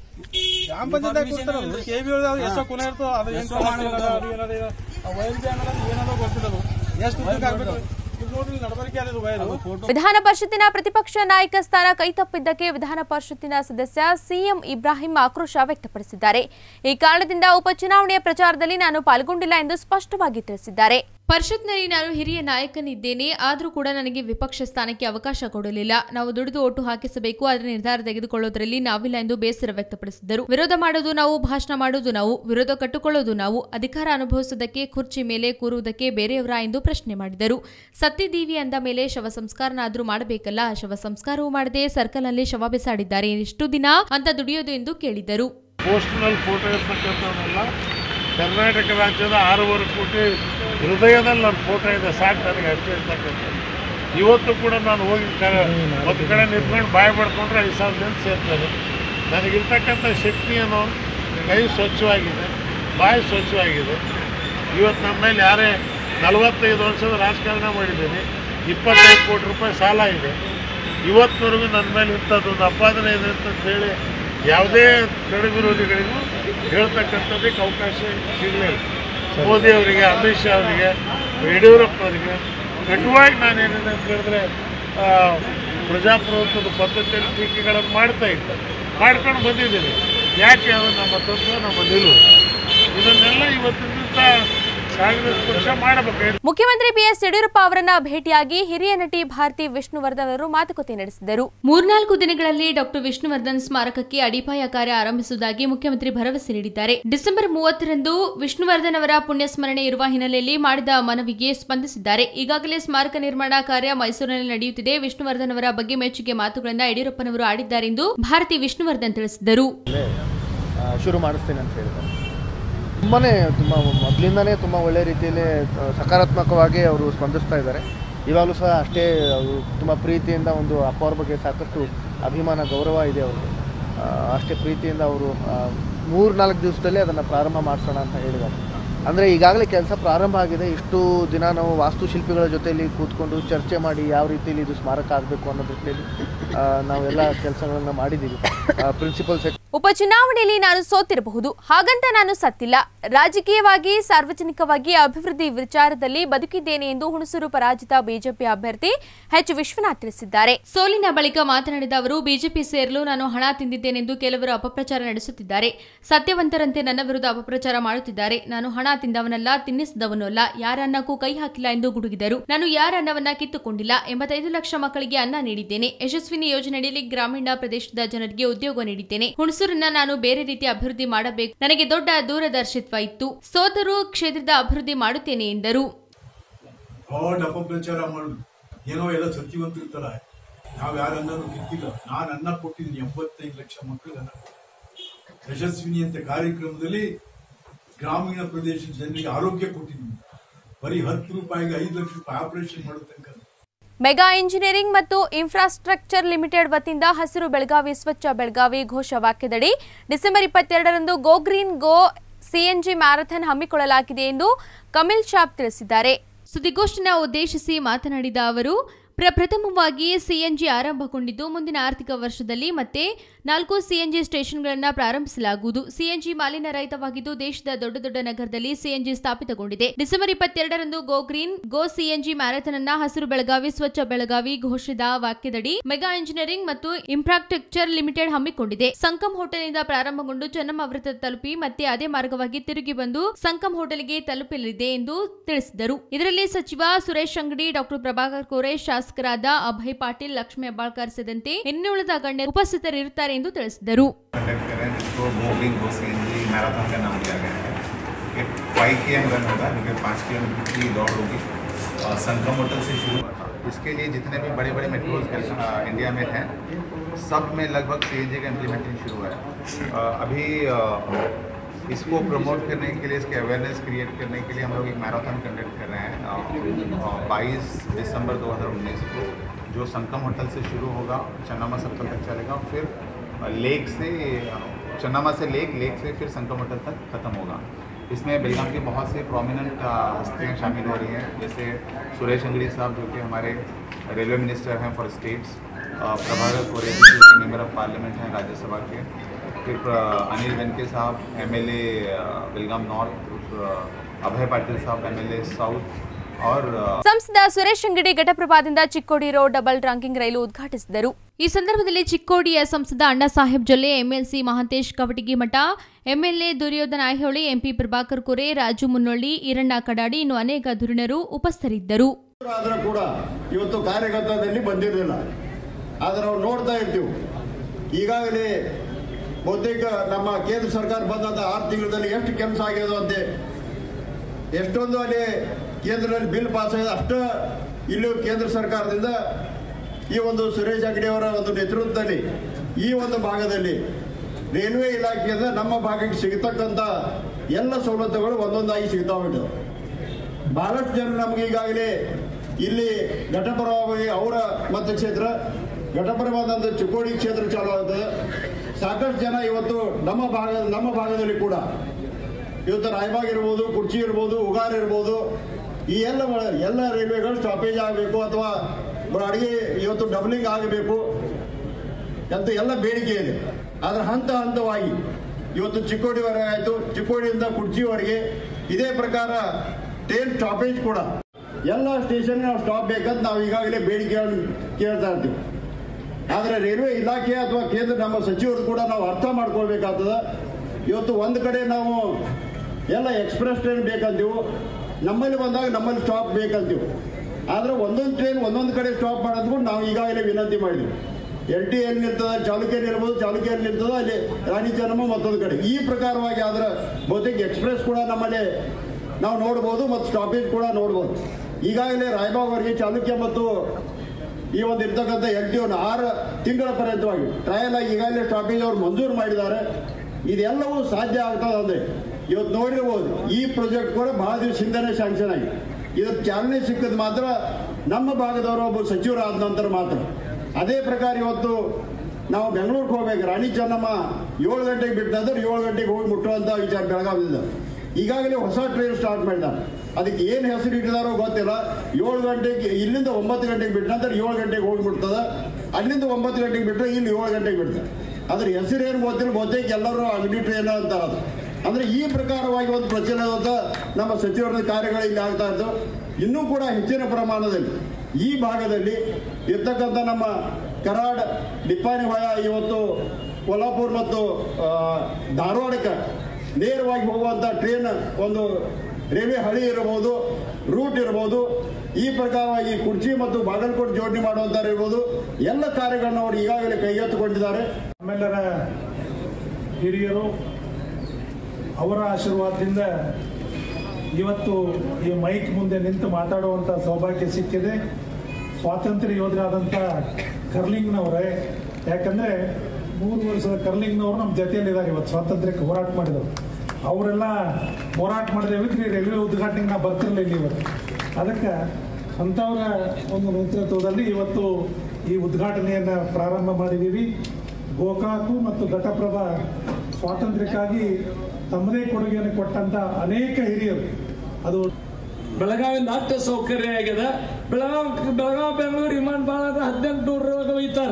ಗ್ರಾಮ ಪಂಚಾಯತ್ ಕೊಡ್ತಾರಲ್ಲ ಕೆ ಬಿ ಎಷ್ಟೋ ಕುನ ಇರ್ತೋ ಅದು ಏನು ಅದು ಏನದು ಇದು, ಆ ವೈರ್ ಬ್ಯಾನ್ ಅನ್ನೋದು ಏನದೋ ಗೊತ್ತಿರೋದು ಎಷ್ಟು ಉದ್ದಕ್ಕೆ ಆಗ್ಬೇಕು ಇದು ನೋಡ್ರಿ ನಡಬರಿಕೆ ಅದು ವೈರು ಫೋಟೋ ವಿಧಾನ ಪರಿಷತ್ತಿನ ಪ್ರತಿಪಕ್ಷ ನಾಯಕ ಸ್ಥಾನ ಕೈತಪ್ಪಿದ್ದಕ್ಕೆ ವಿಧಾನ ಪರಿಷತ್ತಿನ ಸದಸ್ಯ ಸಿಎಂ ಇಬ್ರಾಹಿಂ ಆಕ್ರೋಶ ವ್ಯಕ್ತಪಡಿಸಿದ್ದಾರೆ ಈ ಕಾರಣದಿಂದ ಉಪಚುನಾವಣೆಯ ಪ್ರಚಾರದಲ್ಲಿ ನಾನು ಪಾಲ್ಗೊಂಡಿಲ್ಲ ಎಂದು ಸ್ಪಷ್ಟವಾಗಿ ತಿಳಿಸಿದ್ದಾರೆ ಪರಿಷತ್ನಲ್ಲಿ ನಾನು ಹಿರಿಯ ನಾಯಕನಿದ್ದೇನೆ ಆದರೂ ಕೂಡ ನನಗೆ ವಿಪಕ್ಷ ಸ್ಥಾನಕ್ಕೆ ಅವಕಾಶ ಕೊಡಲಿಲ್ಲ ನಾವು ದುಡಿದು ಒಟ್ಟು ಹಾಕಿಸಬೇಕು ಅದರ ನಿರ್ಧಾರ ತೆಗೆದುಕೊಳ್ಳೋದ್ರಲ್ಲಿ ನಾವಿಲ್ಲ ಎಂದು ಬೇಸರ ವ್ಯಕ್ತಪಡಿಸಿದ್ದರು ವಿರೋಧ ಮಾಡೋದು ನಾವು ಭಾಷಣ ಮಾಡೋದು ನಾವು ವಿರೋಧ ಕಟ್ಟಿಕೊಳ್ಳೋದು ನಾವು ಅಧಿಕಾರ ಅನುಭವಿಸುವುದಕ್ಕೆ ಕುರ್ಚಿ ಮೇಲೆ ಕೂರುವುದಕ್ಕೆ ಬೇರೆಯವರ ಎಂದು ಪ್ರಶ್ನೆ ಮಾಡಿದರು ಸತ್ಯದೀವಿ ಅಂದ ಮೇಲೆ ಶವ ಸಂಸ್ಕಾರನಾದ್ರೂ ಮಾಡಬೇಕಲ್ಲ ಶವ ಸಂಸ್ಕಾರವೂ ಮಾಡದೆ ಸರ್ಕಲ್ನಲ್ಲಿ ಶವ ಬಿಸಾಡಿದ್ದಾರೆ ಎಷ್ಟು ದಿನ ಅಂತ ದುಡಿಯೋದು ಎಂದು ಕೇಳಿದರು ಪೋಸ್ಟ್ನಲ್ಲಿ ಫೋಟೋ ಇರ್ತಕ್ಕಂಥವನ್ನೆಲ್ಲ ಕರ್ನಾಟಕ ರಾಜ್ಯದ ಆರೂವರೆ ಕೋಟಿ ಹೃದಯದಲ್ಲಿ ನನ್ನ ಫೋಟೋ ಇದೆ ಸಾಕು ನನಗೆ ಅಷ್ಟೇ ಇರ್ತಕ್ಕಂಥದ್ದು ಇವತ್ತು ಕೂಡ ನಾನು ಹೋಗಿ ಕ ಒಂದು ಕಡೆ ನಿಂತ್ಕೊಂಡು ಬಾಯಿ ಪಡ್ಕೊಂಡ್ರೆ ಐದು ಸಾವಿರ ಜನ ಸೇರ್ತೇನೆ ನನಗಿರ್ತಕ್ಕಂಥ ಶಕ್ತಿ ಅನ್ನೋ ಕೈ ಸ್ವಚ್ಛವಾಗಿದೆ ಬಾಯಿ ಸ್ವಚ್ಛವಾಗಿದೆ ಇವತ್ತು ನಮ್ಮ ಮೇಲೆ ಯಾರೇ ನಲವತ್ತೈದು ವರ್ಷದ ರಾಜಕಾರಣ ಮಾಡಿದ್ದೀನಿ ಇಪ್ಪತ್ತೈದು ಕೋಟಿ ರೂಪಾಯಿ ಸಾಲ ಇದೆ ಇವತ್ತಿನವರೆಗೂ ನನ್ನ ಮೇಲೆ ಇಂಥದ್ದೊಂದು ಅಪಾದನೆ ಇದೆ ಅಂತ ಹೇಳಿ ಯಾವುದೇ ಗಡಿ ವಿರೋಧಿಗಳಿಗೂ ಹೇಳ್ತಕ್ಕಂಥದ್ದಕ್ಕೆ ಅವಕಾಶ ಸಿಗಲಿಲ್ಲ ಮೋದಿ ಅವರಿಗೆ ಅಮಿತ್ ಶಾ ಅವರಿಗೆ ಯಡಿಯೂರಪ್ಪ ಅವರಿಗೆ ಕಟುವಾಗಿ ನಾನೇನಿದೆ ಅಂತ ಹೇಳಿದ್ರೆ ಆ, ಪ್ರಜಾಪ್ರಭುತ್ವದ ಪದ್ಧತಿಯಲ್ಲಿ ಟೀಕೆಗಳನ್ನು ಮಾಡ್ತಾ ಇದ್ದೆ ಮಾಡ್ಕೊಂಡು ಬಂದಿದ್ದೀನಿ ಯಾಕೆ ಅದು ನಮ್ಮ ತತ್ವ ನಮ್ಮ ನಿಲುವು ಇದನ್ನೆಲ್ಲ ಇವತ್ತಿನ ದಿವಸ ಕಾಂಗ್ರೆಸ್ ಪಕ್ಷ ಮಾಡಬೇಕಾಗಿದೆ ಮುಖ್ಯಮಂತ್ರಿ ಬಿಎಸ್ ಯಡಿಯೂರಪ್ಪ ಅವರನ್ನ ಭೇಟಿಯಾಗಿ ಹಿರಿಯ ನಟಿ ಭಾರತಿ ವಿಷ್ಣುವರ್ಧನ್ ಅವರು ಮಾತುಕತೆ ನಡೆಸಿದರು ಮೂರ್ನಾಲ್ಕು ದಿನಗಳಲ್ಲಿ ಡಾಕ್ಟರ್ ವಿಷ್ಣುವರ್ಧನ್ ಸ್ಮಾರಕಕ್ಕೆ ಅಡಿಪಾಯ ಕಾರ್ಯ ಆರಂಭಿಸುವುದಾಗಿ ಮುಖ್ಯಮಂತ್ರಿ ಭರವಸೆ ನೀಡಿದ್ದಾರೆ ಡಿಸೆಂಬರ್ ಮೂವತ್ತರಂದು ವಿಷ್ಣುವರ್ಧನ್ ಅವರ ಪುಣ್ಯಸ್ಮರಣೆ ಇರುವ ಹಿನ್ನೆಲೆಯಲ್ಲಿ ಮಾಡಿದ ಮನವಿಗೆ ಸ್ಪಂದಿಸಿದ್ದಾರೆ ಈಗಾಗಲೇ ಸ್ಮಾರಕ ನಿರ್ಮಾಣ ಕಾರ್ಯ ಮೈಸೂರಿನಲ್ಲಿ ನಡೆಯುತ್ತಿದೆ ವಿಷ್ಣುವರ್ಧನ್ ಅವರ ಬಗ್ಗೆ ಮೆಚ್ಚುಗೆ ಮಾತುಗಳನ್ನ ಯಡಿಯೂರಪ್ಪನವರು ಆಡಿದ್ದಾರೆ ಎಂದು ಭಾರತಿ ವಿಷ್ಣುವರ್ಧನ್ ತಿಳಿಸಿದರು ಆ, ಶುರು ಮಾಡಿಸ್ತೇನೆ ಅಂತ ಹೇಳಿದ್ದಾರೆ ತುಂಬಾ ತುಂಬ ಮೊದಲಿಂದನೇ ತುಂಬ ಒಳ್ಳೆ ರೀತಿಯಲ್ಲಿ ಆ, ಸಕಾರಾತ್ಮಕವಾಗಿ ಅವರು ಸ್ಪಂದಿಸ್ತಾ ಇದ್ದಾರೆ ಇವಾಗಲೂ ಸಹ ಅಷ್ಟೇ ಅವರು ತುಂಬ ಪ್ರೀತಿಯಿಂದ ಒಂದು ಅಪ್ಪ ಅವ್ರ ಬಗ್ಗೆ ಸಾಕಷ್ಟು ಅಭಿಮಾನ ಗೌರವ ಇದೆ ಅವ್ರಿಗೆ ಆ, ಅಷ್ಟೇ ಪ್ರೀತಿಯಿಂದ ಅವರು ಮೂರು ನಾಲ್ಕು ದಿವಸದಲ್ಲಿ ಅದನ್ನು ಪ್ರಾರಂಭ ಮಾಡಿಸೋಣ ಅಂತ ಹೇಳಿದ್ದಾರೆ ಅಂದರೆ ಈಗಾಗಲೇ ಕೆಲಸ ಪ್ರಾರಂಭ ಆಗಿದೆ ಇಷ್ಟು ದಿನ ನಾವು ವಾಸ್ತುಶಿಲ್ಪಿಗಳ ಜೊತೆಯಲ್ಲಿ ಕೂತ್ಕೊಂಡು ಚರ್ಚೆ ಮಾಡಿ ಯಾವ ರೀತಿಯಲ್ಲಿ ಇದು ಸ್ಮಾರಕ ಆಗಬೇಕು ಅನ್ನೋ ದೃಷ್ಟಿಯಲ್ಲಿ ಆ, ನಾವೆಲ್ಲ ಕೆಲಸಗಳನ್ನು ಮಾಡಿದ್ದೀವಿ ಪ್ರಿನ್ಸಿಪಲ್ ಸೆಕ್ ಉಪಚುನಾವಣೆಯಲ್ಲಿ ನಾನು ಸೋತಿರಬಹುದು ಹಾಗಂತ ನಾನು ಸತ್ತಿಲ್ಲ ರಾಜಕೀಯವಾಗಿ ಸಾರ್ವಜನಿಕವಾಗಿ ಅಭಿವೃದ್ಧಿ ವಿಚಾರದಲ್ಲಿ ಬದುಕಿದ್ದೇನೆ ಎಂದು ಹುಣಸೂರು ಪರಾಜಿತ ಬಿಜೆಪಿ ಅಭ್ಯರ್ಥಿ ಎಚ್ ವಿಶ್ವನಾಥ್ ತಿಳಿಸಿದ್ದಾರೆ ಸೋಲಿನ ಬಳಿಕ ಮಾತನಾಡಿದ ಅವರು ಬಿಜೆಪಿ ಸೇರಲು ನಾನು ಹಣ ತಿಂದಿದ್ದೇನೆಂದು ಕೆಲವರು ಅಪಪ್ರಚಾರ ನಡೆಸುತ್ತಿದ್ದಾರೆ ಸತ್ಯವಂತರಂತೆ ನನ್ನ ವಿರುದ್ಧ ಅಪಪ್ರಚಾರ ಮಾಡುತ್ತಿದ್ದಾರೆ ನಾನು ಹಣ ತಿಂದವನಲ್ಲ ತಿನ್ನಿಸಿದವನೂ ಅಲ್ಲ ಯಾರ ಅನ್ನಕ್ಕೂ ಕೈ ಹಾಕಿಲ್ಲ ಎಂದು ಗುಡುಗಿದರು ನಾನು ಯಾರ ಅನ್ನವನ್ನ ಕಿತ್ತುಕೊಂಡಿಲ್ಲ ಎಂಬತ್ತೈದು ಲಕ್ಷ ಮಕ್ಕಳಿಗೆ ಅನ್ನ ನೀಡಿದ್ದೇನೆ ಯಶಸ್ವಿನಿ ಯೋಜನೆಯಲ್ಲಿ ಗ್ರಾಮೀಣ ಪ್ರದೇಶದ ಜನರಿಗೆ ಉದ್ಯೋಗ ನೀಡಿದ್ದೇನೆ ಹುಣಸೂರನ್ನ ನಾನು ಬೇರೆ ರೀತಿ ಅಭಿವೃದ್ಧಿ ಮಾಡಬೇಕು ನನಗೆ ದೊಡ್ಡ ದೂರದರ್ಶಿತ್ವ ಇತ್ತು ಸೋತರೂ ಕ್ಷೇತ್ರದ ಅಭಿವೃದ್ಧಿ ಮಾಡುತ್ತೇನೆ ಎಂದರು ದೊಡ್ಡ ಅಪಪ್ರಚಾರ ಮಾಡುದು ಏನೋ ಎಲ್ಲ ಸತ್ಯವಂತಿರ್ತಾರ ನಾವ್ ಯಾರ ಅನ್ನೋದು ಕಿತ್ತಿಲ್ಲ ನಾನು ಅನ್ನ ಕೊಟ್ಟಿದ್ದೀನಿ ಎಂಬತ್ತೈದು ಲಕ್ಷ ಮಕ್ಕಳಿಗೆ ಅನ್ನ ಕೊಟ್ಟಿದ್ದೀನಿ. ಯಶಸ್ವಿನಿ ಅಂತ ಕಾರ್ಯಕ್ರಮದಲ್ಲಿ ಗ್ರಾಮೀಣ ಪ್ರದೇಶದ ಜನರಿಗೆ ಆರೋಗ್ಯ ಕೊಟ್ಟಿದ್ದೀನಿ ಬರೀ ಹತ್ತು ರೂಪಾಯಿಗೆ ಐದು ಲಕ್ಷ ರೂಪಾಯಿ ಆಪರೇಷನ್ ಮಾಡೋ ತನಕ ಮೆಗಾ ಇಂಜಿನಿಯರಿಂಗ್ ಮತ್ತು ಇನ್ಫ್ರಾಸ್ಟ್ರಕ್ಚರ್ ಲಿಮಿಟೆಡ್ ವತಿಯಿಂದ ಹಸಿರು ಬೆಳಗಾವಿ ಸ್ವಚ್ಛ ಬೆಳಗಾವಿ ಘೋಷವಾಕ್ಯದಡಿ ಡಿಸೆಂಬರ್ ಇಪ್ಪತ್ತೆರಡರಂದು go green go CNG marathon ಹಮ್ಮಿಕೊಳ್ಳಲಾಗಿದೆ ಎಂದು ಕಮಿಲ್ ಶಾಪ್ ತಿಳಿಸಿದ್ದಾರೆ ಸುದ್ದಿಗೋಷ್ಠಿನ ಉದ್ದೇಶಿಸಿ ಮಾತನಾಡಿದ ಅವರು ಪ್ರಪ್ರಥಮವಾಗಿ ಸಿಎನ್ಜಿ ಆರಂಭಗೊಂಡಿದ್ದು ಮುಂದಿನ ಆರ್ಥಿಕ ವರ್ಷದಲ್ಲಿ ಮತ್ತೆ ನಾಲ್ಕು ಸಿಎನ್ಜಿ ಸ್ಟೇಷನ್ಗಳನ್ನು ಪ್ರಾರಂಭಿಸಲಾಗುವುದು ಸಿಎನ್ಜಿ ಮಾಲಿನ್ಯ ರಹಿತವಾಗಿದ್ದು ದೇಶದ ದೊಡ್ಡ ದೊಡ್ಡ ನಗರದಲ್ಲಿ ಸಿಎನ್ಜಿ ಸ್ಥಾಪಿತಗೊಂಡಿದೆ ಡಿಸೆಂಬರ್ ಇಪ್ಪತ್ತೆರಡರಂದು go green go CNG marathon ಅನ್ನ ಹಸಿರು ಬೆಳಗಾವಿ ಸ್ವಚ್ಛ ಬೆಳಗಾವಿ ಘೋಷಿತ ವಾಕ್ಯದಡಿ ಮೆಗಾ ಇಂಜಿನಿಯರಿಂಗ್ ಮತ್ತು ಇನ್ಫ್ರಾಸ್ಟ್ರಕ್ಚರ್ ಲಿಮಿಟೆಡ್ ಹಮ್ಮಿಕೊಂಡಿದೆ ಸಂಕಮ್ ಹೋಟೆಲ್ನಿಂದ ಪ್ರಾರಂಭಗೊಂಡು ಚೆನ್ನಮ್ಮ ವೃತ್ತ ತಲುಪಿ ಮತ್ತೆ ಅದೇ ಮಾರ್ಗವಾಗಿ ತಿರುಗಿ ಬಂದು ಸಂಕಮ್ ಹೋಟೆಲ್ಗೆ ತಲುಪಲಿದೆ ಎಂದು ತಿಳಿಸಿದರು ಇದರಲ್ಲಿ ಸಚಿವ ಸುರೇಶ್ ಅಂಗಡಿ ಡಾಕ್ಟರ್ ಪ್ರಭಾಕರ್ ಕೋರೆ ಶಾಸಕರಾದ ಅಭಯ್ ಪಾಟೀಲ್ ಲಕ್ಷ್ಮೀ ಹೆಬ್ಬಾಳ್ಕರ್ ಸೇರಿದಂತೆ ಇನ್ನುಳಿದ ಗಣ್ಯರು ಉಪಸ್ಥಿತರಿರುತ್ತಾರೆ ಎಂದು ತಿಳಿಸಿದರು कंडक्ट करें जिसको go green go C N G marathon का नाम दिया गया है ये फाइव के एम रन होगा क्योंकि पाँच किलोमीटर की दौड़ होगी और संगम होटल से शुरू हुआ था इसके लिए जितने भी बड़े बड़े मेट्रोज इंडिया में हैं सब में लगभग सी एन जी का इम्प्लीमेंटेशन शुरू है अ, अभी अ, इसको प्रमोट करने के लिए इसके अवेयरनेस क्रिएट करने के लिए हम लोग एक मैराथन कंडक्ट कर रहे हैं बाईस दिसंबर 2019 को जो संकम होटल से शुरू होगा चन्नामा सर्कल तक चलेगा फिर अ, लेक से अ, चन्नामा से लेक लेक से फिर संकम होटल तक ख़त्म होगा इसमें बेलगाम की बहुत से प्रोमिनेंट हस्तियाँ शामिल हो रही हैं जैसे सुरेश अंगड़ी साहब जो कि हमारे रेलवे मिनिस्टर हैं फॉर स्टेट्स प्रभाकर कोरे जो कि मेंबर ऑफ पार्लियामेंट हैं राज्यसभा के फिर प्र- अनिल वेनके साहब एमएलए बेलगाम नॉर्थ अ, अभय पाटिल साहब एमएलए साउथ और अ, ಸಂಸದ ಸುರೇಶ್ ಅಂಗಡಿ ಘಟಪ್ರಭಾದಿಂದ ಚಿಕ್ಕೋಡಿ ರೋಡ್ ಡಬಲ್ ಟ್ರಂಕಿಂಗ್ ರೈಲು ಉದ್ಘಾಟಿಸಿದರು ಈ ಸಂದರ್ಭದಲ್ಲಿ ಚಿಕ್ಕೋಡಿಯ ಸಂಸದ Anna Saheb Jolle MLC Mahantesh Kavatagi Math MLA Duryodhana Aihole MP Prabhakar Kore Raju Munnolli Eranna Kadadi ಇನ್ನು ಅನೇಕ ಧುರೀಣರು ಉಪಸ್ಥಿತರಿದ್ದರು ಆದ್ರೂ ಕೂಡ ಇವತ್ತು ಕಾರ್ಯಕರ್ತದಲ್ಲಿ ಬಂದಿರಲಿಲ್ಲ ಆದ್ರೆ ನಾವು ನೋಡ್ತಾ ಇರ್ತೀವಿ ಈಗಾಗಲೇ ಬಹುತೇಕ ನಮ್ಮ ಕೇಂದ್ರ ಸರ್ಕಾರ ಬಂದಂತ ಆರು ತಿಂಗಳಲ್ಲಿ ಎಷ್ಟು ಕೆಲಸ ಆಗ್ಯದ ಅಂತೆ ಎಷ್ಟೊಂದು ಅಲ್ಲಿ ಕೇಂದ್ರದಲ್ಲಿ ಬಿಲ್ ಪಾಸ್ ಆಗಿದೆ ಅಷ್ಟು ಇಲ್ಲೂ ಕೇಂದ್ರ ಸರ್ಕಾರದಿಂದ ಈ ಒಂದು ಸುರೇಶ್ ಅಂಗಡಿ ಅವರ ಒಂದು ನೇತೃತ್ವದಲ್ಲಿ ಈ ಒಂದು ಭಾಗದಲ್ಲಿ ರೈಲ್ವೆ ಇಲಾಖೆಯಿಂದ ನಮ್ಮ ಭಾಗಕ್ಕೆ ಸಿಗತಕ್ಕಂಥ ಎಲ್ಲ ಸವಲತ್ತುಗಳು ಒಂದೊಂದಾಗಿ ಸಿಗ್ತಾ ಉಂಟು ಬಹಳಷ್ಟು ಜನ ನಮಗೆ ಈಗಾಗಲೇ ಇಲ್ಲಿ ಘಟಪರವಾಗಿ ಅವರ ಮತಕ್ಷೇತ್ರ ಘಟಪರ ಬಂದಂತ ಚಿಕ್ಕೋಡಿ ಕ್ಷೇತ್ರ ಚಾಲು ಆಗ್ತದೆ ಸಾಕಷ್ಟು ಜನ ಇವತ್ತು ನಮ್ಮ ಭಾಗ ನಮ್ಮ ಭಾಗದಲ್ಲಿ ಕೂಡ ಇವತ್ತು ರಾಯಬಾಗ್ ಇರ್ಬೋದು ಕುರ್ಚಿ ಇರ್ಬೋದು ಉಗಾರ್ ಇರ್ಬೋದು ಈ ಎಲ್ಲ ಎಲ್ಲ ರೈಲ್ವೆಗಳು ಸ್ಟಾಪೇಜ್ ಆಗಬೇಕು ಅಥವಾ ಅಡಿಗೆ ಇವತ್ತು ಡಬ್ಲಿಂಗ್ ಆಗಬೇಕು ಅಂತ ಎಲ್ಲ ಬೇಡಿಕೆ ಇದೆ ಆದ್ರೆ ಹಂತ ಹಂತವಾಗಿ ಇವತ್ತು ಚಿಕ್ಕೋಡಿವರೆಗೆ ಆಯಿತು ಚಿಕ್ಕೋಡಿಯಿಂದ ಕುರ್ಚಿವರೆಗೆ ಇದೇ ಪ್ರಕಾರ ಟ್ರೈನ್ ಸ್ಟಾಪೇಜ್ ಕೂಡ ಎಲ್ಲ ಸ್ಟೇಷನ್ ನಾವು ಸ್ಟಾಪ್ ಬೇಕಂತ ನಾವು ಈಗಾಗಲೇ ಬೇಡಿಕೆಗಳನ್ನು ಕೇಳ್ತಾ ಇರ್ತೀವಿ ಆದರೆ ರೈಲ್ವೆ ಇಲಾಖೆ ಅಥವಾ ಕೇಂದ್ರ ನಮ್ಮ ಸಚಿವರು ಕೂಡ ನಾವು ಅರ್ಥ ಮಾಡ್ಕೊಳ್ಬೇಕಾಗ್ತದೆ ಇವತ್ತು ಒಂದು ಕಡೆ ನಾವು ಎಲ್ಲ ಎಕ್ಸ್ಪ್ರೆಸ್ ಟ್ರೈನ್ ಬೇಕಂತೀವಿ ನಮ್ಮಲ್ಲಿ ಬಂದಾಗ ನಮ್ಮಲ್ಲಿ ಸ್ಟಾಪ್ ಬೇಕಂತೀವಿ ಆದರೆ ಒಂದೊಂದು ಟ್ರೈನ್ ಒಂದೊಂದು ಕಡೆ ಸ್ಟಾಪ್ ಮಾಡೋದು ನಾವು ಈಗಾಗಲೇ ವಿನಂತಿ ಮಾಡಿದ್ವಿ ಎಲ್ ಟಿ ಎಲ್ಲಿ ನಿಲ್ತದೆ ಚಾಲುಕ್ಯಲ್ಲಿ ಇರ್ಬೋದು ಚಾಲುಕ್ಯಲ್ಲಿ ನಿಲ್ತದೆ ಅಲ್ಲಿ ರಾಣಿ ಚೆನ್ನಮ್ಮ ಮತ್ತೊಂದು ಕಡೆ ಈ ಪ್ರಕಾರವಾಗಿ ಆದ್ರೆ ಬಹುತೇಕ ಎಕ್ಸ್ಪ್ರೆಸ್ ಕೂಡ ನಮ್ಮಲ್ಲಿ ನಾವು ನೋಡ್ಬೋದು ಮತ್ತು ಸ್ಟಾಪೇಜ್ ಕೂಡ ನೋಡ್ಬೋದು ಈಗಾಗಲೇ ರಾಯಬಾಗ್ವರೆಗೆ ಚಾಲುಕ್ಯ ಮತ್ತು ಈ ಒಂದು ಇರ್ತಕ್ಕಂಥ ಎಲ್ ಟಿ ಆರು ತಿಂಗಳ ಪರ್ಯಂತವಾಗಿ ಟ್ರಯಲ್ ಆಗಿ ಈಗಾಗಲೇ ಸ್ಟಾಪೇಜ್ ಅವರು ಮಂಜೂರು ಮಾಡಿದ್ದಾರೆ ಇದೆಲ್ಲವೂ ಸಾಧ್ಯ ಆಗ್ತದೆ ಅಂದ್ರೆ ಇವತ್ತು ನೋಡಿರ್ಬೋದು ಈ ಪ್ರಾಜೆಕ್ಟ್ ಕೂಡ ಬಹಳ ದಿವಸದಿಂದನೇ ಶಾಂಕ್ಷನ್ ಆಗಿ ಇದಕ್ಕೆ ಚಾಲನೆ ಸಿಕ್ಕಿದ ಮಾತ್ರ ನಮ್ಮ ಭಾಗದವರು ಒಬ್ಬ ಸಚಿವರಾದ ನಂತರ ಮಾತ್ರ ಅದೇ ಪ್ರಕಾರ ಇವತ್ತು ನಾವು ಬೆಂಗಳೂರಿಗೆ ಹೋಗ್ಬೇಕು ರಾಣಿ ಚೆನ್ನಮ್ಮ ಏಳು ಗಂಟೆಗೆ ಬಿಟ್ಟಂದ್ರೆ ಏಳು ಗಂಟೆಗೆ ಹೋಗಿ ಮುಟ್ಟುವಂತ ವಿಚಾರ ಬೆಳಗಾವಿಯಿಂದ ಈಗಾಗಲೇ ಹೊಸ ಟ್ರೈನ್ ಸ್ಟಾರ್ಟ್ ಮಾಡಿದ್ದಾರೆ ಅದಕ್ಕೆ ಏನು ಹೆಸರು ಇಟ್ಟಿದಾರೋ ಗೊತ್ತಿಲ್ಲ ಏಳು ಗಂಟೆಗೆ ಇಲ್ಲಿಂದ ಒಂಬತ್ತು ಗಂಟೆಗೆ ಬಿಟ್ಟ ನಂತರ ಏಳು ಗಂಟೆಗೆ ಹೋಗಿ ಮುಟ್ತದೆ ಅಲ್ಲಿಂದ ಒಂಬತ್ತು ಗಂಟೆಗೆ ಬಿಟ್ಟರೆ ಇಲ್ಲಿ ಏಳು ಗಂಟೆಗೆ ಬಿಡ್ತಾರೆ ಅದ್ರ ಹೆಸರು ಏನು ಗೊತ್ತಿಲ್ಲ ಬಹುತೇಕ ಎಲ್ಲರೂ ಅಂಗಡಿ ಟ್ರೈನ್ ಅಂತ ಅದು ಅಂದ್ರೆ ಈ ಪ್ರಕಾರವಾಗಿ ಒಂದು ಪ್ರಚಲಿತ ನಮ್ಮ ಸಚಿವರ ಕಾರ್ಯಗಳು ಇಲ್ಲಿ ಆಗ್ತಾ ಇತ್ತು ಇನ್ನೂ ಕೂಡ ಹೆಚ್ಚಿನ ಪ್ರಮಾಣದಲ್ಲಿ ಈ ಭಾಗದಲ್ಲಿ ಇರ್ತಕ್ಕಂಥ ನಮ್ಮ ಕರಾಡ್ ಡಿಪ್ಪಾನಿ ಹೊಳ ಇವತ್ತು ಕೊಲ್ಹಾಪುರ್ ಮತ್ತು ಆ, ಧಾರವಾಡಕ್ಕೆ ನೇರವಾಗಿ ಹೋಗುವಂಥ ಟ್ರೈನ್ ಒಂದು ರೈಲ್ವೆ ಹಳಿ ಇರಬಹುದು ರೂಟ್ ಇರಬಹುದು ಈ ಪ್ರಕಾರವಾಗಿ ಕುರ್ಚಿ ಮತ್ತು ಬಾಗಲಕೋಟೆ ಜೋಡಣೆ ಮಾಡುವಂತ ಇರ್ಬೋದು ಎಲ್ಲ ಕಾರ್ಯಗಳನ್ನು ಅವರು ಈಗಾಗಲೇ ಕೈಗೆತ್ತಿಕೊಂಡಿದ್ದಾರೆ ನಮ್ಮೆಲ್ಲರ ಹಿರಿಯರು ಅವರ ಆಶೀರ್ವಾದದಿಂದ ಇವತ್ತು ಈ ಮೈಕ್ ಮುಂದೆ ನಿಂತು ಮಾತಾಡುವಂಥ ಸೌಭಾಗ್ಯ ಸಿಕ್ಕಿದೆ ಸ್ವಾತಂತ್ರ್ಯ ಯೋಧರಾದಂಥ ಕರ್ಲಿಂಗ್ನವರೇ ಯಾಕಂದರೆ ಮೂರು ವರ್ಷದ ಕರ್ಲಿಂಗ್ನವರು ನಮ್ಮ ಜೊತೆಯಲ್ಲಿದ್ದಾರೆ ಇವತ್ತು ಸ್ವಾತಂತ್ರ್ಯಕ್ಕೆ ಹೋರಾಟ ಮಾಡಿದರು ಅವರೆಲ್ಲ ಹೋರಾಟ ಮಾಡಿದ್ರೆ ರೈಲ್ವೆ ಉದ್ಘಾಟನೆಗೆ ನಾವು ಬರ್ತಿರ್ಲಿಲ್ಲ ಇವತ್ತು ಅದಕ್ಕೆ ಅಂಥವರ ಒಂದು ನೇತೃತ್ವದಲ್ಲಿ ಇವತ್ತು ಈ ಉದ್ಘಾಟನೆಯನ್ನು ಪ್ರಾರಂಭ ಮಾಡಿದ್ದೀವಿ ಗೋಕಾಕು ಮತ್ತು ಘಟಪ್ರಭಾ ಸ್ವಾತಂತ್ರ್ಯಕ್ಕಾಗಿ ತಮ್ಮದೇ ಕೊಡುಗೆಯನ್ನು ಕೊಟ್ಟಂತ ಅನೇಕ ಹಿರಿಯರು ಅದು ಬೆಳಗಾವಿಂದ ಅಷ್ಟು ಸೌಕರ್ಯ ಆಗ್ಯದ ಬೆಳಗಾವಿ ಬೆಳಗಾವಿ ಬೆಂಗಳೂರು ವಿಮಾನ ಬಾಳ ಹದಿನೆಂಟು ನೂರ ಒಯ್ತಾರ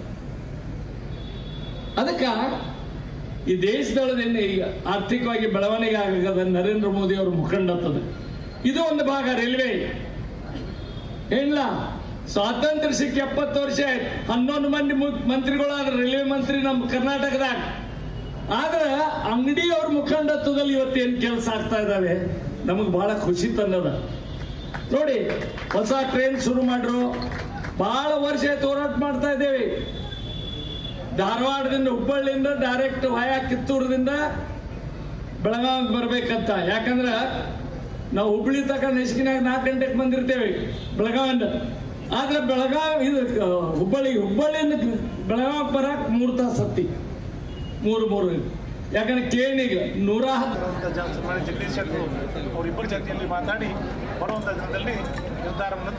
ಅದಕ್ಕ ಈ ದೇಶದೊಳದೇನು ಈಗ ಆರ್ಥಿಕವಾಗಿ ಬೆಳವಣಿಗೆ ಆಗದ ನರೇಂದ್ರ ಮೋದಿ ಅವರು ಮುಖಂಡತ್ತದ ಇದು ಒಂದು ಭಾಗ ರೈಲ್ವೆ ಏನಿಲ್ಲ ಸ್ವಾತಂತ್ರ್ಯ ಸಿಕ್ಕ ಎಪ್ಪತ್ತು ವರ್ಷ ಆಯ್ತು ಹನ್ನೊಂದು ಮಂದಿ ಮು- ಮಂತ್ರಿಗಳಾದ್ರ ರೈಲ್ವೆ ಮಂತ್ರಿ ನಮ್ಮ ಕರ್ನಾಟಕದಾಗ ಆದ್ರೆ ಅಂಗಡಿ ಅವ್ರ ಮುಖಂಡತ್ವದಲ್ಲಿ ಇವತ್ತೇನು ಕೆಲಸ ಆಗ್ತಾ ಇದಾವೆ ನಮಗೆ ಬಹಳ ಖುಷಿ ತಂದದ ನೋಡಿ ಹೊಸ ಟ್ರೈನ್ ಶುರು ಮಾಡ್ರು ಬಹಳ ವರ್ಷ ಆಯ್ತು ಹೋರಾಟ ಮಾಡ್ತಾ ಇದ್ದೇವೆ ಧಾರವಾಡದಿಂದ ಹುಬ್ಬಳ್ಳಿಯಿಂದ ಡೈರೆಕ್ಟ್ ವಯಾ ಕಿತ್ತೂರದಿಂದ ಬೆಳಗಾವಿಗೆ ಬರ್ಬೇಕಂತ ಯಾಕಂದ್ರ ನಾವು ಹುಬ್ಳಿ ತಕ ನೆಸ್ಕಿನಾಗ ನಾಲ್ಕು ಗಂಟೆಗೆ ಬಂದಿರ್ತೇವೆ ಬೆಳಗಾವಿಂದ ಆದ್ರೆ ಬೆಳಗಾವಿ ಇದು ಆ, ಹುಬ್ಬಳ್ಳಿ ಹುಬ್ಬಳ್ಳಿಯಿಂದ ಬೆಳಗಾವಿ ಬರಕ್ ಮೂರು ತಾಸು ಹತ್ತಿ ಮೂರು ಮೂರು ಯಾಕಂದ್ರೆ ಕೇಣಿಗೆ ನೂರ ಹತ್ತು ಸನ್ಮಾನ್ಯ ಜಗದೀಶ್ ಶೆಟ್ಟರು ಅವರಿಬ್ಬರ ಜೊತೆಯಲ್ಲಿ ಮಾತಾಡಿ ಬರುವಂತ ದಿನದಲ್ಲಿ ನಿರ್ಧಾರವನ್ನು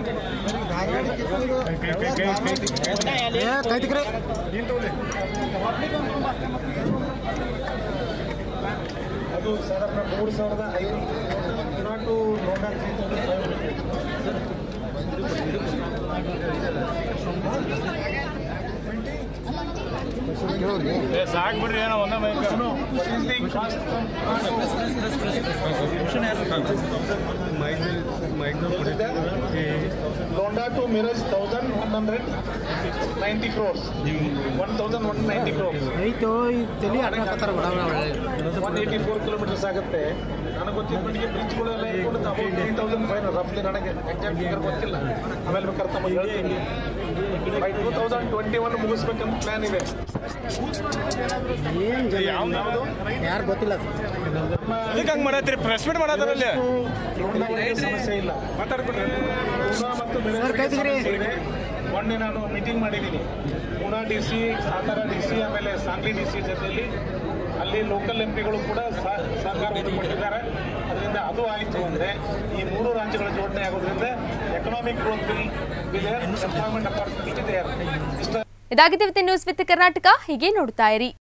ಅದು ಸಾಧಾರಣ ಮೂರು ಸಾವಿರದ ಐದು ನಾಟು ನೋಂದ ಸಾಕು ಬಿಡ್ರಿ ಏನೋ ಒಂದೇ Londa to Mirage, 1,190 crores. 1,190 crores. One eighty four kilometres ಆಗುತ್ತೆ ನನಗೆ ಗೊತ್ತಿದ್ದ ಮಟ್ಟಿಗೆ ಬ್ರಿಡ್ಜ್ಗಳೆಲ್ಲ ಇಟ್ಕೊಂಡು ಅಬೌಟ್ ತ್ರೀ ತೌಸಂಡ್ ಫೈವ್ ರಫ್ಲಿ ನನಗೆ ಎಕ್ಸಾಕ್ಟ್ ಫಿಗರ್ ಗೊತ್ತಿಲ್ಲ ಆಮೇಲೆ ಬೇಕಾದ್ರೆ ತಮಗೆ ಹೇಳ್ತೀನಿ by two thousand twenty one ಮುಗಿಸ್ಬೇಕಂತ ಪ್ಲಾನ್ ಇದೆ ಯಾವ್ದು ಯಾರು ಗೊತ್ತಿಲ್ಲ ಅದಕ್ಕೆ ಹಂಗೆ ಮಾಡತ್ತೀರಿ ಪ್ರೆಸ್ ಮೀಟ್ ಮಾಡತ್ತಾರಲ್ಲಿ ಸಮಸ್ಯೆ ಇಲ್ಲ ಮಾತಾಡ್ಬಿಟ್ರೆ ಪೂನಾ ಮತ್ತು ಬೆಳಗಾವಿ ಸಮಸ್ಯೆ ಇದೆ ಮೊನ್ನೆ ನಾನು ಮೀಟಿಂಗ್ ಮಾಡಿದ್ದೀನಿ Poona D C Satara D C ಆಮೇಲೆ ಸಾಂಗ್ಲಿ ಡಿ ಸಿ ಜೊತೆಯಲ್ಲಿ ಅಲ್ಲಿ ಲೋಕಲ್ ಎಂ ಪಿಗಳು ಕೂಡ ಸಹ- ಸಹಕಾರವನ್ನು ಕೊಟ್ಟಿದ್ದಾರೆ ಅದರಿಂದ ಅದು ಆಯಿತು ಅಂದರೆ ಈ ಮೂರು ರಾಜ್ಯಗಳ ಜೋಡಣೆ ಆಗೋದ್ರಿಂದ ಎಕನಾಮಿಕ್ ಗ್ರೋತ್ ಬಿಲ್ ಇದೆ ಎಂಪ್ಲಾಯ್ಮೆಂಟ್ ಅಪಾರ್ಚುನಿಟಿ ಇದೆ ಇಷ್ಟ ಇದಾಗಿದೆ ನ್ಯೂಸ್ ವಿತ್ ಕರ್ನಾಟಕ ಹೀಗೆ ನೋಡ್ತಾ ಇರಿ